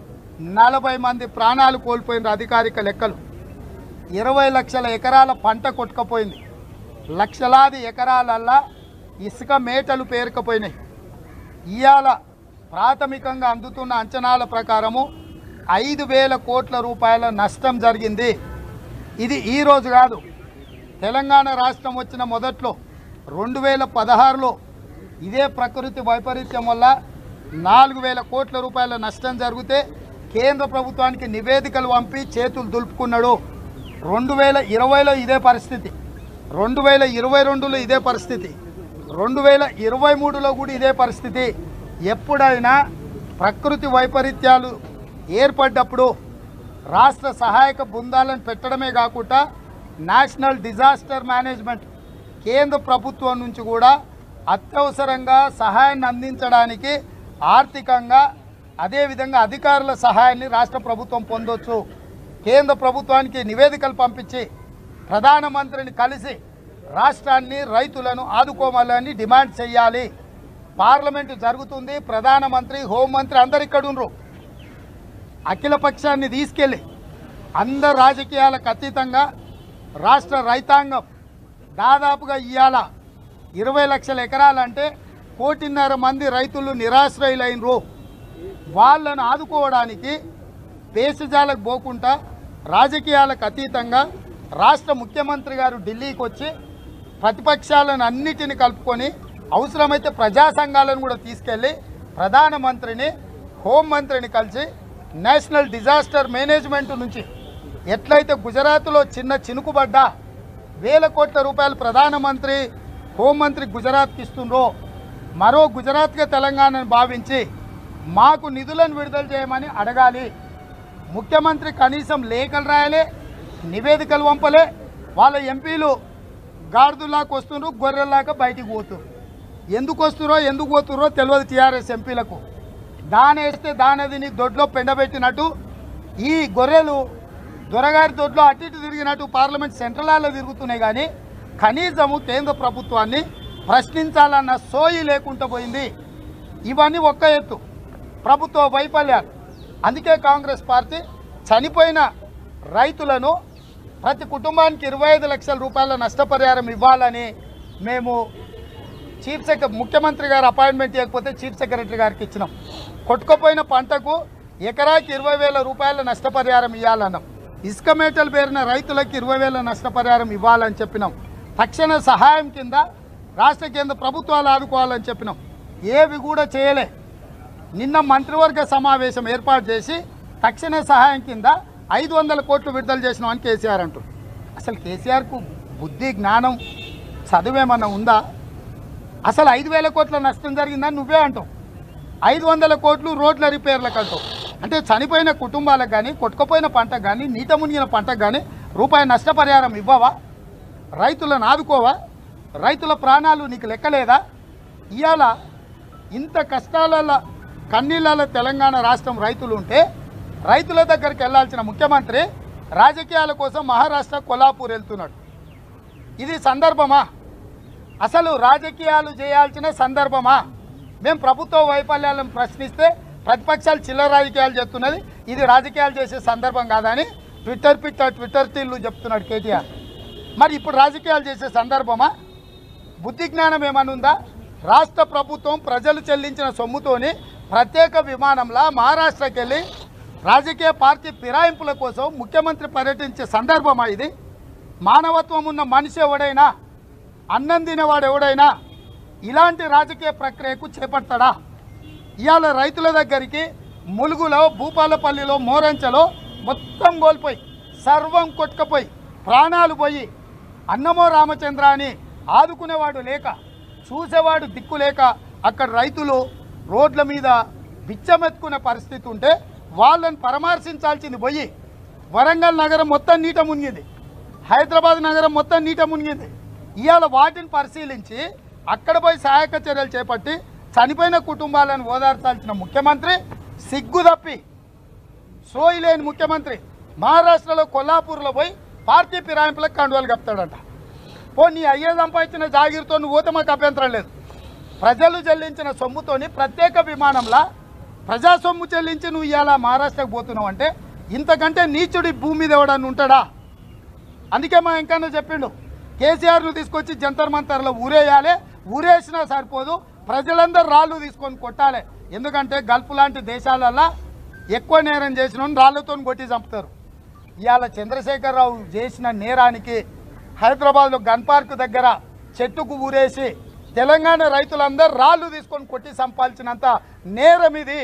నలభై మంది ప్రాణాలు కోల్పోయిన అధికారిక లెక్కలు ఇరవై లక్షల ఎకరాల పంట కొట్టుకపోయింది లక్షలాది ఎకరాలల్లా ఇసుక మేటలు పేరుకపోయినాయి ఇవాళ ప్రాథమికంగా అందుతున్న అంచనాల ప్రకారము ఐదు వేల కోట్ల రూపాయల నష్టం జరిగింది ఇది ఈ రోజు కాదు తెలంగాణ రాష్ట్రం వచ్చిన మొదట్లో రెండు వేల పదహారులో ఇదే ప్రకృతి వైపరీత్యం వల్ల నాలుగు వేల కోట్ల రూపాయల నష్టం జరిగితే కేంద్ర ప్రభుత్వానికి నివేదికలు పంపి చేతులు దులుపుకున్నాడు రెండు వేల ఇరవైలో ఇదే పరిస్థితి రెండు వేల ఇరవై రెండులో ఇదే పరిస్థితి రెండు వేల ఇరవై మూడులో కూడా ఇదే పరిస్థితి ఎప్పుడైనా ప్రకృతి వైపరీత్యాలు ఏర్పడ్డప్పుడు రాష్ట్ర సహాయక బృందాలను పెట్టడమే కాకుండా నేషనల్ డిజాస్టర్ మేనేజ్మెంట్ కేంద్ర ప్రభుత్వం నుంచి కూడా అత్యవసరంగా సహాయాన్ని అందించడానికి ఆర్థికంగా అదేవిధంగా అధికారుల సహాయాన్ని రాష్ట్ర ప్రభుత్వం పొందొచ్చు కేంద్ర ప్రభుత్వానికి నివేదికలు పంపించి ప్రధానమంత్రిని కలిసి రాష్ట్రాన్ని రైతులను ఆదుకోవాలని డిమాండ్ చేయాలి పార్లమెంటు జరుగుతుంది ప్రధానమంత్రి హోంమంత్రి అందరు ఇక్కడ ఉండ్రు అఖిల పక్షాన్ని తీసుకెళ్ళి అందరు రాజకీయాలకు అతీతంగా రాష్ట్ర రైతాంగం దాదాపుగా ఇవాళ ఇరవై లక్షల ఎకరాలంటే కోటిన్నర మంది రైతులు నిరాశ్రయులైనరు వాళ్ళను ఆదుకోవడానికి పేసజాలకు పోకుండా రాజకీయాలకు అతీతంగా రాష్ట్ర ముఖ్యమంత్రి గారు ఢిల్లీకి వచ్చి ప్రతిపక్షాలను అన్నిటిని కలుపుకొని అవసరమైతే ప్రజా సంఘాలను కూడా తీసుకెళ్ళి ప్రధానమంత్రిని హోంమంత్రిని కలిసి నేషనల్ డిజాస్టర్ మేనేజ్మెంట్ నుంచి ఎట్లయితే గుజరాత్లో చిన్న చినుకుబడ్డా వేల కోట్ల రూపాయలు ప్రధానమంత్రి హోంమంత్రి గుజరాత్కి ఇస్తుండ్రో మరో గుజరాత్గా తెలంగాణను భావించి మాకు నిధులను విడుదల చేయమని అడగాలి ముఖ్యమంత్రి కనీసం లేఖలు రాయలే నివేదికలు పంపలే వాళ్ళ ఎంపీలు గాడిదలాగా వస్తుండ్రు గొర్రెల్లాగా బయటికి పోతుండ్రు ఎందుకు వస్తురో ఎందుకు పోతురో తెలియదు టీఆర్ఎస్ ఎంపీలకు దానేస్తే దానదిని దొడ్లో పెండబెట్టినట్టు ఈ గొర్రెలు దొరగారి దొడ్లో అటు ఇటు తిరిగినట్టు పార్లమెంట్ సెంట్రల్ హాల్లో తిరుగుతున్నాయి కానీ కనీసము కేంద్ర ప్రభుత్వాన్ని ప్రశ్నించాలన్న సోయి లేకుండా పోయింది ఇవన్నీ ఒక్క ఎత్తు ప్రభుత్వ వైఫల్యాలు అందుకే కాంగ్రెస్ పార్టీ చనిపోయిన రైతులను ప్రతి కుటుంబానికి ఇరవై ఐదు లక్షల రూపాయల నష్టపరిహారం ఇవ్వాలని మేము చీఫ్ సెక్రటరీ ముఖ్యమంత్రి గారు అపాయింట్మెంట్ ఇవ్వకపోతే చీఫ్ సెక్రటరీ గారికి ఇచ్చినాం కొట్టుకుపోయిన పంటకు ఎకరాకి ఇరవై వేల రూపాయల నష్టపరిహారం ఇవ్వాలన్నాం ఇసుక మేటలు పేరిన రైతులకు ఇరవై వేల నష్టపరిహారం ఇవ్వాలని చెప్పినాం తక్షణ సహాయం కింద రాష్ట్ర కేంద్ర ప్రభుత్వాలు ఆదుకోవాలని చెప్పినాం ఏవి కూడా చేయలే నిన్న మంత్రివర్గ సమావేశం ఏర్పాటు చేసి తక్షణ సహాయం కింద ఐదు వందల కోట్లు విడుదల చేసినామని కేసీఆర్ అంటారు అసలు కేసీఆర్కు బుద్ధి జ్ఞానం చదువేమన్నా ఉందా అసలు ఐదు వేల కోట్ల నష్టం జరిగిందని నువ్వే అంటావు ఐదు వందల కోట్లు రోడ్ల రిపేర్లకు అంటావు అంటే చనిపోయిన కుటుంబాలకు కానీ కొట్టుకుపోయిన పంటకు కానీ నీట మునిగిన పంటకు కానీ రూపాయి నష్టపరిహారం ఇవ్వవా రైతులను ఆదుకోవా రైతుల ప్రాణాలు నీకు లెక్కలేదా ఇవాళ ఇంత కష్టాల కన్నీళ్ళ తెలంగాణ రాష్ట్రం రైతులు ఉంటే రైతుల దగ్గరికి వెళ్ళాల్సిన ముఖ్యమంత్రి రాజకీయాల కోసం మహారాష్ట్ర కొల్లాపూర్ వెళ్తున్నాడు ఇది సందర్భమా అసలు రాజకీయాలు చేయాల్సిన సందర్భమా మేము ప్రభుత్వ వైఫల్యాలను ప్రశ్నిస్తే ప్రతిపక్షాలు చిల్లర రాజకీయాలు చెప్తున్నది ఇది రాజకీయాలు చేసే సందర్భం కాదని ట్విట్టర్ పిట్టర్ ట్విట్టర్ తీళ్ళు చెప్తున్నాడు కేటీఆర్ మరి ఇప్పుడు రాజకీయాలు చేసే సందర్భమా బుద్ధి జ్ఞానం ఏమనుందా రాష్ట్ర ప్రభుత్వం ప్రజలు చెల్లించిన సొమ్ముతోని ప్రత్యేక విమానంలా మహారాష్ట్రకి వెళ్ళి రాజకీయ పార్టీ ఫిరాయింపుల కోసం ముఖ్యమంత్రి పర్యటించే సందర్భమా ఇది మానవత్వం ఉన్న మనిషి ఎవడైనా అన్నం తినేవాడు ఎవడైనా ఇలాంటి రాజకీయ ప్రక్రియకు చేపడతాడా ఇవాళ రైతుల దగ్గరికి ములుగులో భూపాలపల్లిలో మోరంచలో మొత్తం కోల్పోయి సర్వం కొట్టుకపోయి ప్రాణాలు పోయి అన్నమో రామచంద్ర అని ఆదుకునేవాడు లేక చూసేవాడు దిక్కు లేక అక్కడ రైతులు రోడ్ల మీద బిచ్చమెత్తుకునే పరిస్థితి ఉంటే వాళ్ళని పరామర్శించాల్సింది పోయి వరంగల్ నగరం మొత్తం నీట మునిగింది హైదరాబాద్ నగరం మొత్తం నీట మునిగింది ఇవాళ వాటిని పరిశీలించి అక్కడ పోయి సహాయక చర్యలు చేపట్టి చనిపోయిన కుటుంబాలను ఓదార్చాల్సిన ముఖ్యమంత్రి సిగ్గు తప్పి సోయి లేని ముఖ్యమంత్రి మహారాష్ట్రలో కొల్లాపూర్లో పోయి పార్టీ ఫిరాయింపులకు కండువాలు కప్తాడంట పో నీ అయ్యే సంపాదించిన జాగీర్తో నువ్వు పోతే మాకు అభ్యంతరం లేదు ప్రజలు చెల్లించిన సొమ్ముతోని ప్రత్యేక విమానంలా ప్రజా సొమ్ము చెల్లించి నువ్వు ఇవాళ మహారాష్ట్రకు పోతున్నావు అంటే ఇంతకంటే నీచుడి భూమి మీద ఎవడన్నా ఉంటాడా అందుకే మా వెంకన్న చెప్పిండు కేసీఆర్ను తీసుకొచ్చి జంతర్ మంతర్లో ఊరేయాలి ఊరేసినా సరిపోదు ప్రజలందరూ రాళ్ళు తీసుకొని కొట్టాలి ఎందుకంటే గల్ఫ్ లాంటి దేశాలల్లో ఎక్కువ నేరం చేసిన రాళ్లతో కొట్టి చంపుతారు ఇవాళ చంద్రశేఖరరావు చేసిన నేరానికి హైదరాబాద్లో గన్ పార్క్ దగ్గర చెట్టుకు ఊరేసి తెలంగాణ రైతులందరూ రాళ్ళు తీసుకొని కొట్టి సంపాల్సినంత నేరం ఇది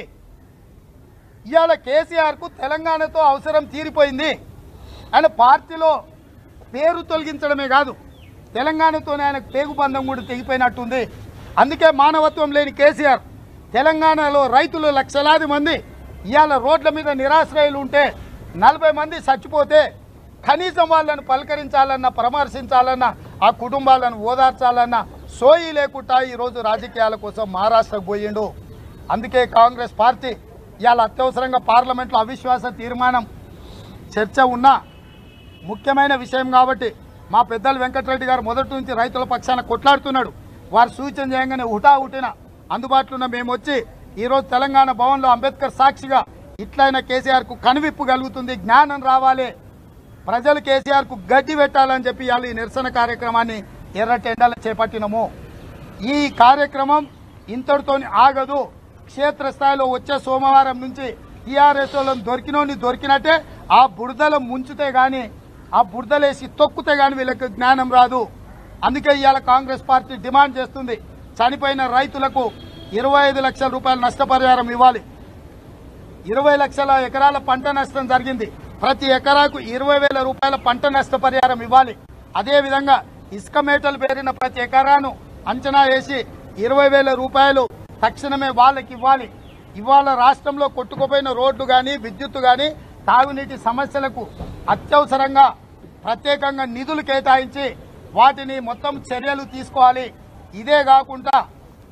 ఇవాళ కేసీఆర్కు తెలంగాణతో అవసరం తీరిపోయింది ఆయన పార్టీలో పేరు తొలగించడమే కాదు తెలంగాణతోనే ఆయనకు పేగు బంధం కూడా తెగిపోయినట్టుంది అందుకే మానవత్వం లేని కేసీఆర్ తెలంగాణలో రైతులు లక్షలాది మంది ఇవాళ రోడ్ల మీద నిరాశ్రయులు ఉంటే నలభై మంది చచ్చిపోతే కనీసం వాళ్ళను పలకరించాలన్న పరామర్శించాలన్న ఆ కుటుంబాలను ఓదార్చాలన్న సోయి లేకుండా ఈరోజు రాజకీయాల కోసం మహారాష్ట్రకు పోయిండు అందుకే కాంగ్రెస్ పార్టీ ఇవాళ అత్యవసరంగా పార్లమెంట్లో అవిశ్వాస తీర్మానం చర్చ ఉన్నా ముఖ్యమైన విషయం కాబట్టి మా పెద్దలు వెంకటరెడ్డి గారు మొదటి నుంచి రైతుల పక్షాన కొట్లాడుతున్నాడు వారు సూచన చేయగానే హుటా హుటిన అందుబాటులో ఉన్న మేము వచ్చి ఈరోజు తెలంగాణ భవన్లో అంబేద్కర్ సాక్షిగా ఇట్లయినా కేసీఆర్కు కనువిప్పు కలుగుతుంది జ్ఞానం రావాలి ప్రజలు కేసీఆర్కు గడ్డి పెట్టాలని చెప్పి ఇవాళ ఈ నిరసన కార్యక్రమాన్ని ఎర్రటెండల చేపట్టినము ఈ కార్యక్రమం ఇంతటితోని ఆగదు క్షేత్రస్థాయిలో వచ్చే సోమవారం నుంచి టీఆర్ఎస్ వాళ్ళని దొరికినోని దొరికినట్టే ఆ బురదలో ముంచితే గాని ఆ బురదలేసి తొక్కితే గాని వీళ్ళకి జ్ఞానం రాదు అందుకే ఇవాళ కాంగ్రెస్ పార్టీ డిమాండ్ చేస్తుంది చనిపోయిన రైతులకు ఇరవై ఐదు లక్షల రూపాయల నష్టపరిహారం ఇవ్వాలి ఇరవై లక్షల ఎకరాల పంట నష్టం జరిగింది ప్రతి ఎకరాకు ఇరవై వేల రూపాయల పంట నష్టపరిహారం ఇవ్వాలి అదేవిధంగా ఇసుక మేటలు పేరిన ప్రతి ఎకరాను అంచనా వేసి ఇరవై వేల రూపాయలు తక్షణమే వాళ్ళకి ఇవ్వాలి ఇవాళ రాష్ట్రంలో కొట్టుకుపోయిన రోడ్లు కానీ విద్యుత్తు కానీ తాగునీటి సమస్యలకు అత్యవసరంగా ప్రత్యేకంగా నిధులు కేటాయించి వాటిని మొత్తం చర్యలు తీసుకోవాలి ఇదే కాకుండా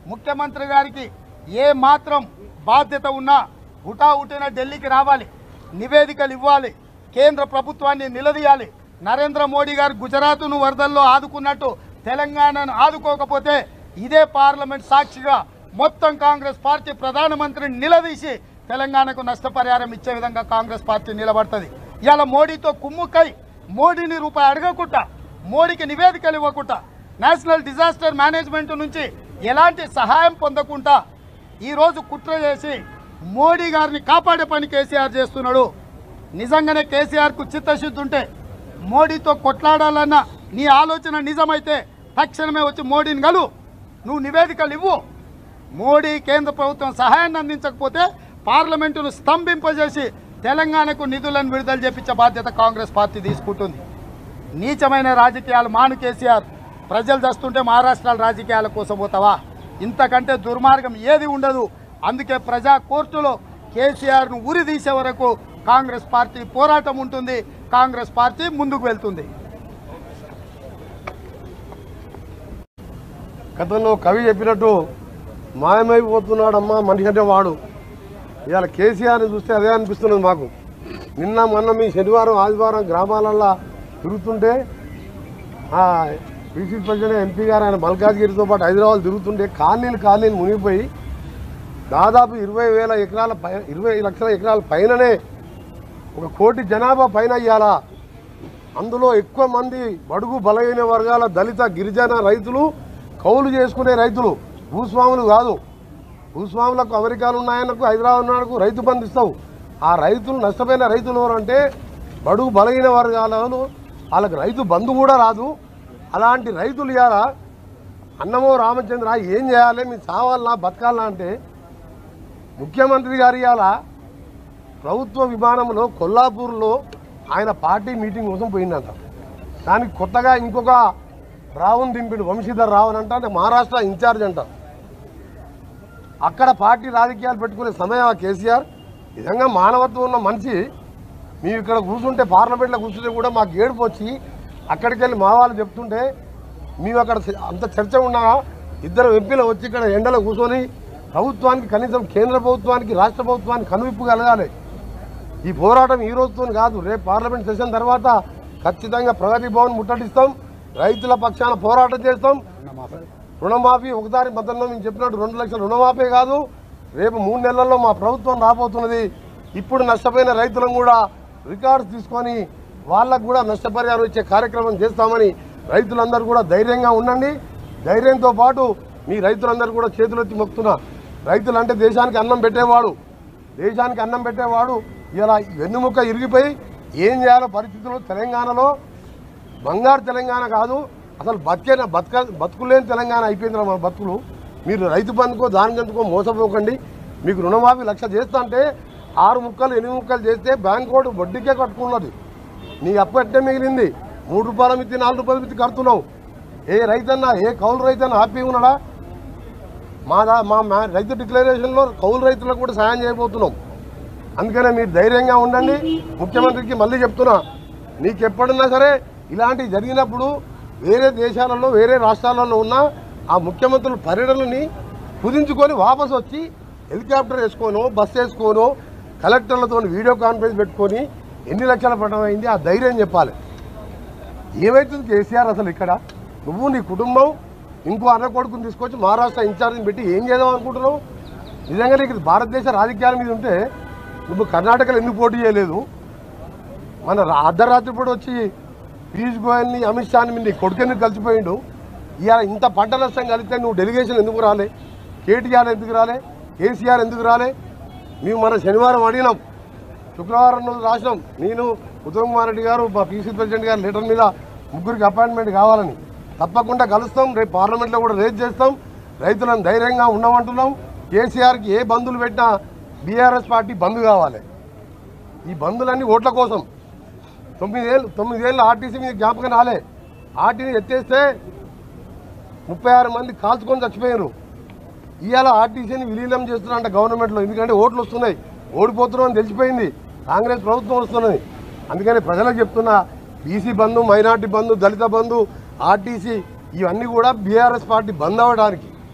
ముఖ్యమంత్రి గారికి ఏ మాత్రం బాధ్యత ఉన్నా హుటాహుటిన ఢిల్లీకి రావాలి నివేదికలు ఇవ్వాలి కేంద్ర ప్రభుత్వాన్ని నిలదీయాలి నరేంద్ర మోడీ గారు గుజరాత్ను వరదల్లో ఆదుకున్నట్టు తెలంగాణను ఆదుకోకపోతే ఇదే పార్లమెంట్ సాక్షిగా మొత్తం కాంగ్రెస్ పార్టీ ప్రధానమంత్రిని నిలదీసి తెలంగాణకు నష్టపరిహారం ఇచ్చే విధంగా కాంగ్రెస్ పార్టీ నిలబడుతుంది ఇవాళ మోడీతో కుమ్ముకై మోడీని రూపాయి అడగకుండా మోడీకి నివేదికలు ఇవ్వకుండా నేషనల్ డిజాస్టర్ మేనేజ్మెంట్ నుంచి ఎలాంటి సహాయం పొందకుండా ఈరోజు కుట్ర చేసి మోడీ గారిని కాపాడే పని కేసీఆర్ చేస్తున్నాడు నిజంగానే కేసీఆర్కు చిత్తశుద్ధి ఉంటే మోడీతో కొట్లాడాలన్న నీ ఆలోచన నిజమైతే తక్షణమే వచ్చి మోడీని కలు నువ్వు నివేదికలు ఇవ్వు మోడీ కేంద్ర ప్రభుత్వం సహాయాన్ని అందించకపోతే పార్లమెంటును స్తంభింపజేసి తెలంగాణకు నిధులను విడుదల చేపించే బాధ్యత కాంగ్రెస్ పార్టీ తీసుకుంటుంది నీచమైన రాజకీయాలు మాను కేసీఆర్ ప్రజలు దస్తుంటే మహారాష్ట్ర రాజకీయాల కోసం పోతావా ఇంతకంటే దుర్మార్గం ఏది ఉండదు అందుకే ప్రజా కోర్టులో కేసీఆర్ను ఉరి తీసే వరకు కాంగ్రెస్ పార్టీ పోరాటం ఉంటుంది కాంగ్రెస్ పార్టీ ముందుకు వెళ్తుంది గతంలో కవి చెప్పినట్టు మాయమైపోతున్నాడమ్మా మనిషి అంటే వాడు ఇవాళ కేసీఆర్ని చూస్తే అదే అనిపిస్తున్నది మాకు నిన్న మొన్న మీ శనివారం ఆదివారం గ్రామాలల్లో తిరుగుతుంటే పీసీ ప్రెసిడెంట్ ఎంపీ గారు ఆయన మల్కాజ్గిరితో పాటు హైదరాబాద్ తిరుగుతుంటే కాలనీలు కాలనీలు మునిగిపోయి దాదాపు ఇరవై వేల ఎకరాల పై ఇరవై లక్షల ఎకరాల పైననే ఒక కోటి జనాభా పైన ఇవ్వాలా అందులో ఎక్కువ మంది బడుగు బలహీన వర్గాల దళిత గిరిజన రైతులు కౌలు చేసుకునే రైతులు భూస్వాములు కాదు భూస్వాములకు అమెరికాలు ఉన్నాయనకు హైదరాబాద్ ఉన్నాయనకు రైతు బంధు ఇస్తావు ఆ రైతులు నష్టపోయిన రైతులు ఎవరంటే బడుగు బలహీన వర్గాలను వాళ్ళకి రైతు బంధు కూడా రాదు అలాంటి రైతులు ఇవాళ అన్నమో రామచంద్ర ఏం చేయాలి మీరు చావాలనా బతకాలనా అంటే ముఖ్యమంత్రి గారు ఇవాళ ప్రభుత్వ విమానంలో కొల్లాపూర్లో ఆయన పార్టీ మీటింగ్ కోసం పోయిందంట దానికి కొత్తగా ఇంకొక రావుని దింపిండు వంశీధర్ రావన్ అంట అంటే మహారాష్ట్ర ఇన్ఛార్జ్ అంట అక్కడ పార్టీ రాజకీయాలు పెట్టుకునే సమయం ఆ కేసీఆర్ నిజంగా మానవత్వం ఉన్న మనిషి మేము ఇక్కడ కూర్చుంటే పార్లమెంట్లో కూర్చుంటే కూడా మాకు ఏడుపు వచ్చి అక్కడికి వెళ్ళి మా వాళ్ళు చెప్తుంటే మేము అక్కడ అంత చర్చ ఉన్నా ఇద్దరు ఎంపీలు వచ్చి ఇక్కడ ఎండలో కూర్చొని ప్రభుత్వానికి కనీసం కేంద్ర ప్రభుత్వానికి రాష్ట్ర ప్రభుత్వానికి కనువిప్పు కలగాలి ఈ పోరాటం ఈ రోజుతో కాదు రేపు పార్లమెంట్ సెషన్ తర్వాత ఖచ్చితంగా ప్రగతి భవన్ ముట్టడిస్తాం రైతుల పక్షాన పోరాటం చేస్తాం రుణమాఫీ ఒకసారి మద్దతు మేము చెప్పినట్టు రెండు లక్షల రుణమాఫీ కాదు రేపు మూడు నెలల్లో మా ప్రభుత్వం రాబోతున్నది ఇప్పుడు నష్టపోయిన రైతులను కూడా రికార్డ్స్ తీసుకొని వాళ్ళకు కూడా నష్టపరిహారం ఇచ్చే కార్యక్రమం చేస్తామని రైతులందరూ కూడా ధైర్యంగా ఉండండి ధైర్యంతో పాటు మీ రైతులందరూ కూడా చేతులెత్తి మొక్కుతున్నా రైతులు అంటే దేశానికి అన్నం పెట్టేవాడు దేశానికి అన్నం పెట్టేవాడు ఇలా వెన్నుముక్క ఇరిగిపోయి ఏం చేయాలో పరిస్థితులు తెలంగాణలో బంగారు తెలంగాణ కాదు అసలు బతికే బతక బతుకులేని తెలంగాణ అయిపోయింది మన బతుకులు మీరు రైతు బంధుకో దాని ఎందుకో మోసపోకండి మీకు రుణమాఫీ లక్ష చేస్తా అంటే ఆరు ముక్కలు ఎనిమిది ముక్కలు చేస్తే బ్యాంక్ కోడ్ వడ్డీకే కట్టుకున్నది నీ అప్పట్టే మిగిలింది మూడు రూపాయల మిత్తి నాలుగు రూపాయల మిత్తి కడుతున్నావు ఏ రైతన్నా ఏ కౌలు రైతన్నా హ్యాపీ ఉన్నాడా మా దా- మా మా రైతు డిక్లరేషన్లో కౌలు రైతులకు కూడా సాయం చేయబోతున్నాం అందుకనే మీరు ధైర్యంగా ఉండండి ముఖ్యమంత్రికి మళ్ళీ చెప్తున్నా నీకు ఎప్పుడున్నా సరే ఇలాంటివి జరిగినప్పుడు వేరే దేశాలలో వేరే రాష్ట్రాలలో ఉన్న ఆ ముఖ్యమంత్రుల పర్యటనని కుదించుకొని వాపసు వచ్చి హెలికాప్టర్ వేసుకోనో బస్ వేసుకోనో కలెక్టర్లతో వీడియో కాన్ఫరెన్స్ పెట్టుకొని ఎన్ని లక్షల పడడం అయింది ఆ ధైర్యం చెప్పాలి ఏమవుతుంది కేసీఆర్ అసలు ఇక్కడ నువ్వు నీ కుటుంబం ఇంకో అన్న కొడుకుని తీసుకొచ్చి మహారాష్ట్ర ఇన్ఛార్జిని పెట్టి ఏం చేద్దాం అనుకుంటున్నావు నిజంగా నీకు ఇది భారతదేశ రాజకీయాల మీద ఉంటే నువ్వు కర్ణాటకలో ఎందుకు పోటీ చేయలేదు మన రా- అర్ధరాత్రి పూట వచ్చి పీయూష్ గోయల్ని అమిత్ షాని మీ నీ కొడుకు ఎందుకు కలిసిపోయిండు ఇవాళ ఇంత పంట నష్టం కలిగితే నువ్వు డెలిగేషన్ ఎందుకు రాలే కేటీఆర్ ఎందుకు రాలే కేసీఆర్ ఎందుకు రాలే మేము మన శనివారం అడిగినాం శుక్రవారం రోజు రాసినాం నేను ఉత్తమ్ కుమార్ రెడ్డి గారు మా పీసీ ప్రెసిడెంట్ గారు లెటర్ మీద ముగ్గురికి అపాయింట్మెంట్ కావాలని తప్పకుండా కలుస్తాం రేపు పార్లమెంట్లో కూడా రేజ్ చేస్తాం రైతులను ధైర్యంగా ఉండమంటున్నాం కేసీఆర్కి ఏ బంధులు పెట్టినా బీఆర్ఎస్ పార్టీ బంద్ కావాలి ఈ బంధులన్నీ ఓట్ల కోసం తొమ్మిదేళ్ళు తొమ్మిదేళ్ళు ఆర్టీసీ మీద జ్ఞాపకం రాలే ఆర్టీని ఎత్తేస్తే ముప్పై ఆరు మంది కాల్చుకొని చచ్చిపోయారు ఇవాళ ఆర్టీసీని విలీనం చేస్తున్నారంట గవర్నమెంట్లో ఎందుకంటే ఓట్లు వస్తున్నాయి ఓడిపోతున్నామని తెలిసిపోయింది కాంగ్రెస్ ప్రభుత్వం వస్తున్నది అందుకని ప్రజలకు చెప్తున్నా బీసీ బంధు మైనార్టీ బంధు దళిత బంధు ఆర్టీసీ ఇవన్నీ కూడా బీఆర్ఎస్ పార్టీ బంద్ అవ్వడానికి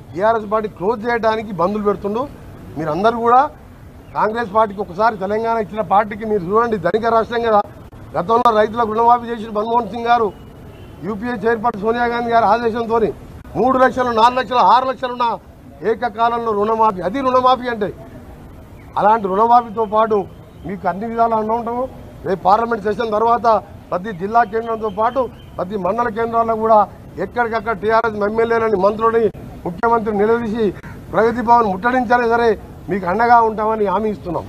టీఆర్ఎస్ పార్టీ క్లోజ్ చేయడానికి బంధులు పెడుతుండు మీరు అందరూ కూడా కాంగ్రెస్ పార్టీకి ఒకసారి తెలంగాణ ఇచ్చిన పార్టీకి మీరు చూడండి ధనిక రాష్ట్రం కదా గతంలో రైతులకు రుణమాఫీ చేసిన మన్మోహన్ సింగ్ గారు యూపీఏ చైర్పర్సన్ సోనియా గాంధీ గారి ఆదేశంతో మూడు లక్షలు నాలుగు లక్షలు ఆరు లక్షలు ఉన్న ఏకకాలంలో రుణమాఫీ అది రుణమాఫీ అంటే అలాంటి రుణమాఫీతో పాటు మీకు అన్ని విధాలు ఉంటాము రేపు పార్లమెంట్ సెషన్ తర్వాత ప్రతి జిల్లా కేంద్రంతో పాటు ప్రతి మండల కేంద్రాల్లో కూడా ఎక్కడికక్కడ టీఆర్ఎస్ ఎమ్మెల్యేలని మంత్రులని ముఖ్యమంత్రి నిలదీసి ప్రగతి భవన్ ముట్టడించాలి సరే మీకు అండగా ఉంటామని హామీ ఇస్తున్నాం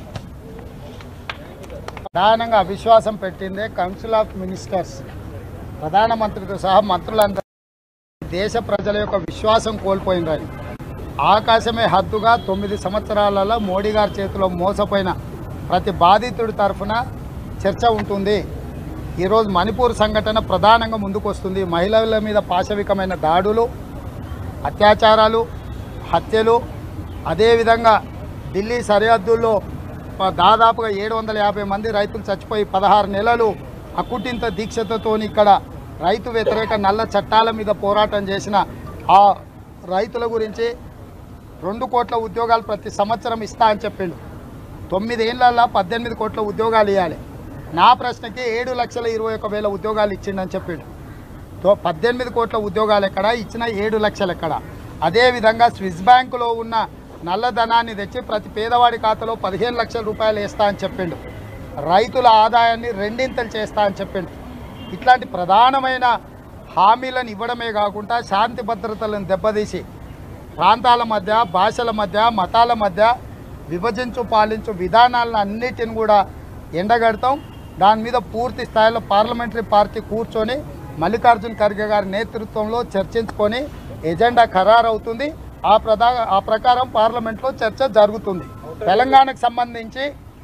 ప్రధానంగా అవిశ్వాసం పెట్టిందే కౌన్సిల్ ఆఫ్ మినిస్టర్స్ ప్రధానమంత్రితో సహా మంత్రులందరూ దేశ ప్రజల యొక్క విశ్వాసం కోల్పోయినరని ఆకాశమే హద్దుగా తొమ్మిది సంవత్సరాలలో మోడీ గారి చేతిలో మోసపోయిన ప్రతి బాధితుడి తరఫున చర్చ ఉంటుంది ఈరోజు మణిపూర్ సంఘటన ప్రధానంగా ముందుకు వస్తుంది మహిళల మీద పాశవికమైన దాడులు అత్యాచారాలు హత్యలు అదేవిధంగా ఢిల్లీ సరిహద్దుల్లో ప- దాదాపుగా ఏడు వందల యాభై మంది రైతులు చచ్చిపోయి పదహారు నెలలు అకుటింత దీక్షతతో ఇక్కడ రైతు వ్యతిరేక నల్ల చట్టాల మీద పోరాటం చేసిన ఆ రైతుల గురించి రెండు కోట్ల ఉద్యోగాలు ప్రతి సంవత్సరం ఇస్తా అని చెప్పిండు తొమ్మిదేళ్లలో పద్దెనిమిది కోట్ల ఉద్యోగాలు ఇవ్వాలి నా ప్రశ్నకి ఏడు లక్షల ఇరవై ఒక వేల ఉద్యోగాలు ఇచ్చిండని చెప్పిండు తో పద్దెనిమిది కోట్ల ఉద్యోగాలు ఎక్కడ ఇచ్చిన ఏడు లక్షలు ఎక్కడ అదేవిధంగా స్విస్ బ్యాంకులో ఉన్న నల్లధనాన్ని తెచ్చి ప్రతి పేదవాడి ఖాతాలో పదిహేను లక్షల రూపాయలు వేస్తా అని చెప్పిండు రైతుల ఆదాయాన్ని రెండింతలు చేస్తా అని చెప్పిండు ఇట్లాంటి ప్రధానమైన హామీలను ఇవ్వడమే కాకుండా శాంతి భద్రతలను దెబ్బతీసి ప్రాంతాల మధ్య భాషల మధ్య మతాల మధ్య విభజించు పాలించు విధానాలను అన్నిటిని కూడా ఎండగడతాం దాని మీద పూర్తి స్థాయిలో పార్లమెంటరీ పార్టీ కూర్చొని మల్లికార్జున్ ఖర్గే గారి నేతృత్వంలో చర్చించుకొని ఎజెండా ఖరారవుతుంది ఆ ప్రధా ఆ ప్రకారం పార్లమెంట్లో చర్చ జరుగుతుంది తెలంగాణకు సంబంధించి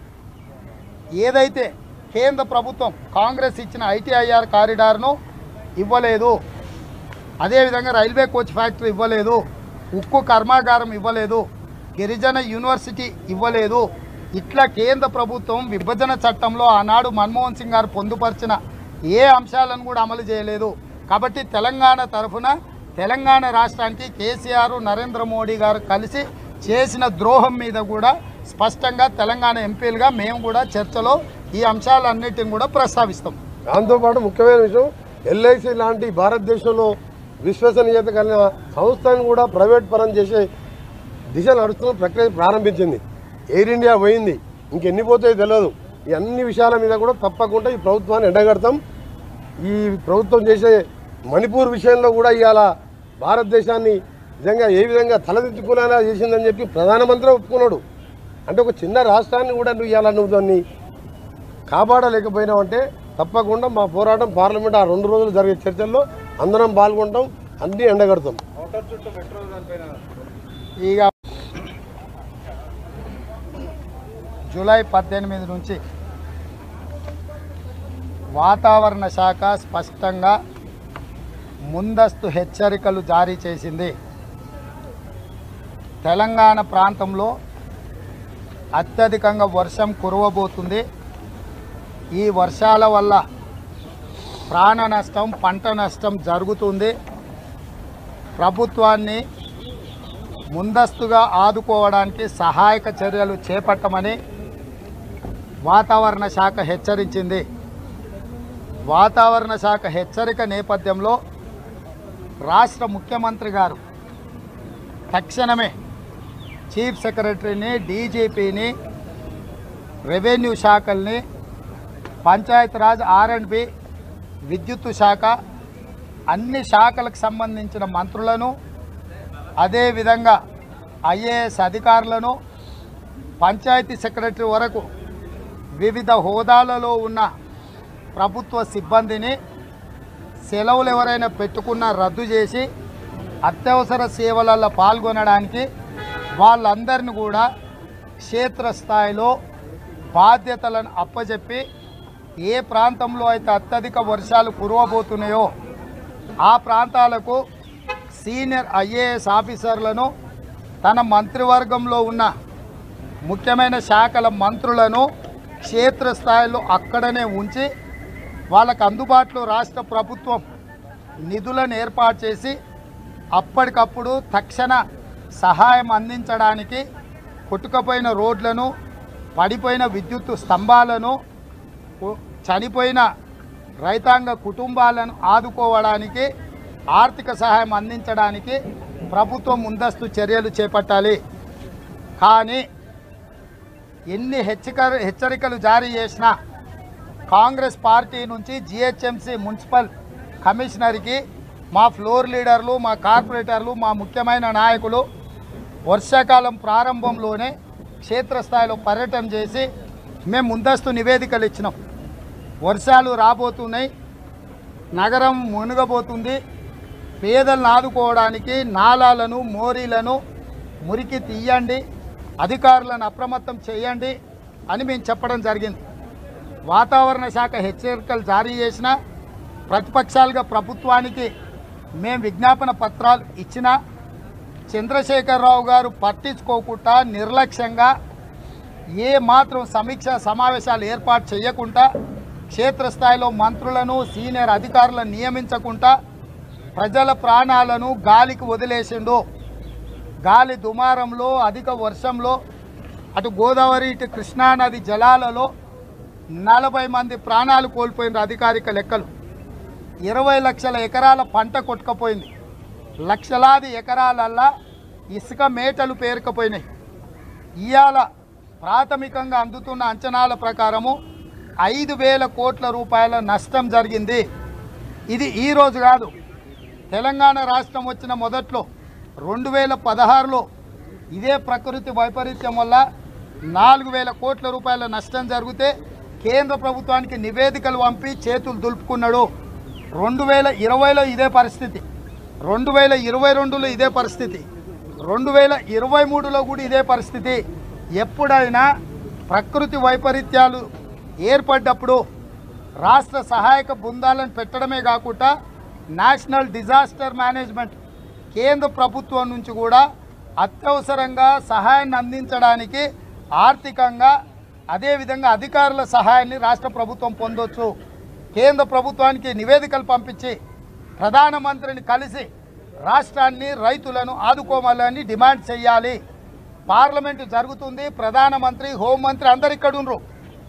ఏదైతే కేంద్ర ప్రభుత్వం కాంగ్రెస్ ఇచ్చిన ఐటీఐఆర్ కారిడార్ను ఇవ్వలేదు అదేవిధంగా రైల్వే కోచ్ ఫ్యాక్టరీ ఇవ్వలేదు ఉక్కు కర్మాగారం ఇవ్వలేదు గిరిజన యూనివర్సిటీ ఇవ్వలేదు ఇట్లా కేంద్ర ప్రభుత్వం విభజన చట్టంలో ఆనాడు మన్మోహన్ సింగ్ గారు పొందుపరిచిన ఏ అంశాలను కూడా అమలు చేయలేదు కాబట్టి తెలంగాణ తరఫున తెలంగాణ రాష్ట్రానికి కేసీఆర్ నరేంద్ర మోడీ గారు కలిసి చేసిన ద్రోహం మీద కూడా స్పష్టంగా తెలంగాణ ఎంపీలుగా మేము కూడా చర్చలో ఈ అంశాలన్నిటిని కూడా ప్రస్తావిస్తాం దాంతోపాటు ముఖ్యమైన విషయం ఎల్ఐసి లాంటి భారతదేశంలో విశ్వసనీయత కలిగిన సంస్థను కూడా ప్రైవేట్ పరం చేసే దిశ నడుస్తున్న ప్రక్రియ ప్రారంభించింది ఎయిర్ ఇండియా పోయింది ఇంకెన్ని పోతాయో తెలియదు ఈ అన్ని విషయాల మీద కూడా తప్పకుండా ఈ ప్రభుత్వాన్ని ఎండగడతాం ఈ ప్రభుత్వం చేసే మణిపూర్ విషయంలో కూడా ఇవాళ భారతదేశాన్ని నిజంగా ఏ విధంగా తలదించుకునేలా చేసిందని చెప్పి ప్రధానమంత్రి ఒప్పుకున్నాడు అంటే ఒక చిన్న రాష్ట్రాన్ని కూడా నువ్వు ఇవాళ నువ్వు దాన్ని కాపాడలేకపోయినామంటే తప్పకుండా మా పోరాటం పార్లమెంట్ ఆ రెండు రోజులు జరిగే చర్చల్లో అందరం పాల్గొంటాం అన్నీ ఎండగడతాం అవుటర్ చుట్టూ మెట్రో దానిపైన ఇక జూలై పద్దెనిమిది నుంచి వాతావరణ శాఖ స్పష్టంగా ముందస్తు హెచ్చరికలు జారీ చేసింది తెలంగాణ ప్రాంతంలో అత్యధికంగా వర్షం కురవబోతుంది ఈ వర్షాల వల్ల ప్రాణ నష్టం పంట నష్టం జరుగుతుంది ప్రభుత్వాన్ని ముందస్తుగా ఆదుకోవడానికి సహాయక చర్యలు చేపట్టమని వాతావరణ శాఖ హెచ్చరించింది వాతావరణ శాఖ హెచ్చరిక నేపథ్యంలో రాష్ట్ర ముఖ్యమంత్రి గారు తక్షణమే చీఫ్ సెక్రటరీని డీజీపీని రెవెన్యూ శాఖల్ని పంచాయతీరాజ్ ఆర్ అండ్ బి విద్యుత్ శాఖ అన్ని శాఖలకు సంబంధించిన మంత్రులను అదేవిధంగా ఐఏఎస్ అధికారులను పంచాయతీ సెక్రటరీ వరకు వివిధ హోదాలలో ఉన్న ప్రభుత్వ సిబ్బందిని సెలవులు ఎవరైనా పెట్టుకున్నా రద్దు చేసి అత్యవసర సేవలలో పాల్గొనడానికి వాళ్ళందరిని కూడా క్షేత్రస్థాయిలో బాధ్యతలను అప్పచెప్పి ఏ ప్రాంతంలో అయితే అత్యధిక వర్షాలు కురవబోతున్నాయో ఆ ప్రాంతాలకు సీనియర్ ఐఏఎస్ ఆఫీసర్లను తన మంత్రివర్గంలో ఉన్న ముఖ్యమైన శాఖల మంత్రులను క్షేత్రస్థాయిలో అక్కడనే ఉంచి వాళ్ళకు అందుబాటులో రాష్ట్ర ప్రభుత్వం నిధులను ఏర్పాటు చేసి అప్పటికప్పుడు తక్షణ సహాయం అందించడానికి కొట్టుకపోయిన రోడ్లను పడిపోయిన విద్యుత్ స్తంభాలను కు- చనిపోయిన రైతాంగ కుటుంబాలను ఆదుకోవడానికి ఆర్థిక సహాయం అందించడానికి ప్రభుత్వం ముందస్తు చర్యలు చేపట్టాలి కానీ ఎన్ని హెచ్చరిక హెచ్చరికలు జారీ చేసినా కాంగ్రెస్ పార్టీ నుంచి జిహెచ్ఎంసీ మున్సిపల్ కమిషనర్కి మా ఫ్లోర్ లీడర్లు మా కార్పొరేటర్లు మా ముఖ్యమైన నాయకులు వర్షాకాలం ప్రారంభంలోనే క్షేత్రస్థాయిలో పర్యటన చేసి మేము ముందస్తు నివేదికలు ఇచ్చినాం వర్షాలు రాబోతున్నాయి నగరం మునగబోతుంది పేదలను ఆదుకోవడానికి నాలాలను మోరీలను మురికి తీయండి అధికారులను అప్రమత్తం చేయండి అని మేము చెప్పడం జరిగింది వాతావరణ శాఖ హెచ్చరికలు జారీ చేసిన ప్రతిపక్షాలుగా ప్రభుత్వానికి మేము విజ్ఞాపన పత్రాలు ఇచ్చినా చంద్రశేఖరరావు గారు పట్టించుకోకుండా నిర్లక్ష్యంగా ఏ మాత్రం సమీక్ష సమావేశాలు ఏర్పాటు చేయకుండా క్షేత్రస్థాయిలో మంత్రులను సీనియర్ అధికారులను నియమించకుండా ప్రజల ప్రాణాలను గాలికి వదిలేసిండు గాలి దుమారంలో అధిక వర్షంలో అటు గోదావరి ఇటు కృష్ణానది జలాలలో నలభై మంది ప్రాణాలు కోల్పోయిన అధికారిక లెక్కలు ఇరవై లక్షల ఎకరాల పంట కొట్టుకపోయింది లక్షలాది ఎకరాలల్లా ఇసుక మేటలు పేరుకపోయినాయి ఇవాళ ప్రాథమికంగా అందుతున్న అంచనాల ప్రకారము ఐదు వేల కోట్ల రూపాయల నష్టం జరిగింది ఇది ఈ రోజు కాదు తెలంగాణ రాష్ట్రం వచ్చిన మొదట్లో రెండు వేల పదహారులో ఇదే ప్రకృతి వైపరీత్యం వల్ల నాలుగు వేల కోట్ల రూపాయల నష్టం జరిగితే కేంద్ర ప్రభుత్వానికి నివేదికలు పంపి చేతులు దులుపుకున్నాడు రెండు వేల ఇరవైలో ఇదే పరిస్థితి రెండు వేల ఇరవై రెండులో ఇదే పరిస్థితి రెండు వేల ఇరవై మూడులో కూడా ఇదే పరిస్థితి ఎప్పుడైనా ప్రకృతి వైపరీత్యాలు ఏర్పడ్డప్పుడు రాష్ట్ర సహాయక బృందాలను పెట్టడమే కాకుండా నేషనల్ డిజాస్టర్ మేనేజ్మెంట్ కేంద్ర ప్రభుత్వం నుంచి కూడా అత్యవసరంగా సహాయాన్ని అందించడానికి ఆర్థికంగా అదేవిధంగా అధికారుల సహాయాన్ని రాష్ట్ర ప్రభుత్వం పొందొచ్చు కేంద్ర ప్రభుత్వానికి నివేదికలు పంపించి ప్రధానమంత్రిని కలిసి రాష్ట్రాన్ని రైతులను ఆదుకోవాలని డిమాండ్ చేయాలి పార్లమెంటు జరుగుతుంది ప్రధానమంత్రి హోంమంత్రి అందరు ఇక్కడ ఉండరు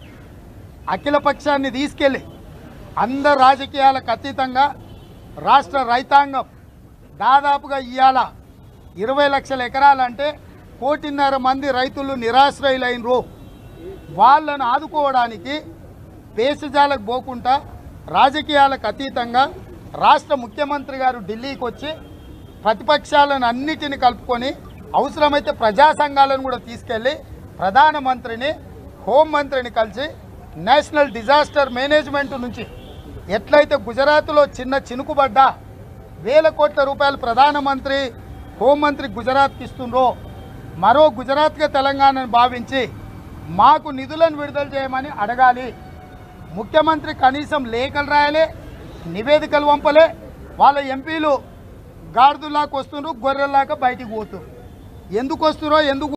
అఖిల పక్షాన్ని తీసుకెళ్ళి అందరు రాజకీయాలకు అతీతంగా రాష్ట్ర రైతాంగం దాదాపుగా ఇవాళ ఇరవై లక్షల ఎకరాలంటే కోటిన్నర మంది రైతులు నిరాశ్రయులైనరు వాళ్ళను ఆదుకోవడానికి పేసజాలకు పోకుండా రాజకీయాలకు అతీతంగా రాష్ట్ర ముఖ్యమంత్రి గారు ఢిల్లీకి వచ్చి ప్రతిపక్షాలను అన్నిటిని కలుపుకొని అవసరమైతే ప్రజా సంఘాలను కూడా తీసుకెళ్ళి ప్రధానమంత్రిని హోంమంత్రిని కలిసి నేషనల్ డిజాస్టర్ మేనేజ్మెంట్ నుంచి ఎట్లయితే గుజరాత్లో చిన్న చినుకుబడ్డా వేల కోట్ల రూపాయలు ప్రధానమంత్రి హోంమంత్రి గుజరాత్కి ఇస్తుండ్రో మరో గుజరాత్గా తెలంగాణను భావించి మాకు నిధులను విడుదల చేయమని అడగాలి ముఖ్యమంత్రి కనీసం లేఖలు రాయలే నివేదికలు పంపలే వాళ్ళ ఎంపీలు గాడిదలాగా వస్తుండ్రు గొర్రెల్లాగా బయటికి పోతున్నారు ఎందుకు వస్తురో ఎందుకు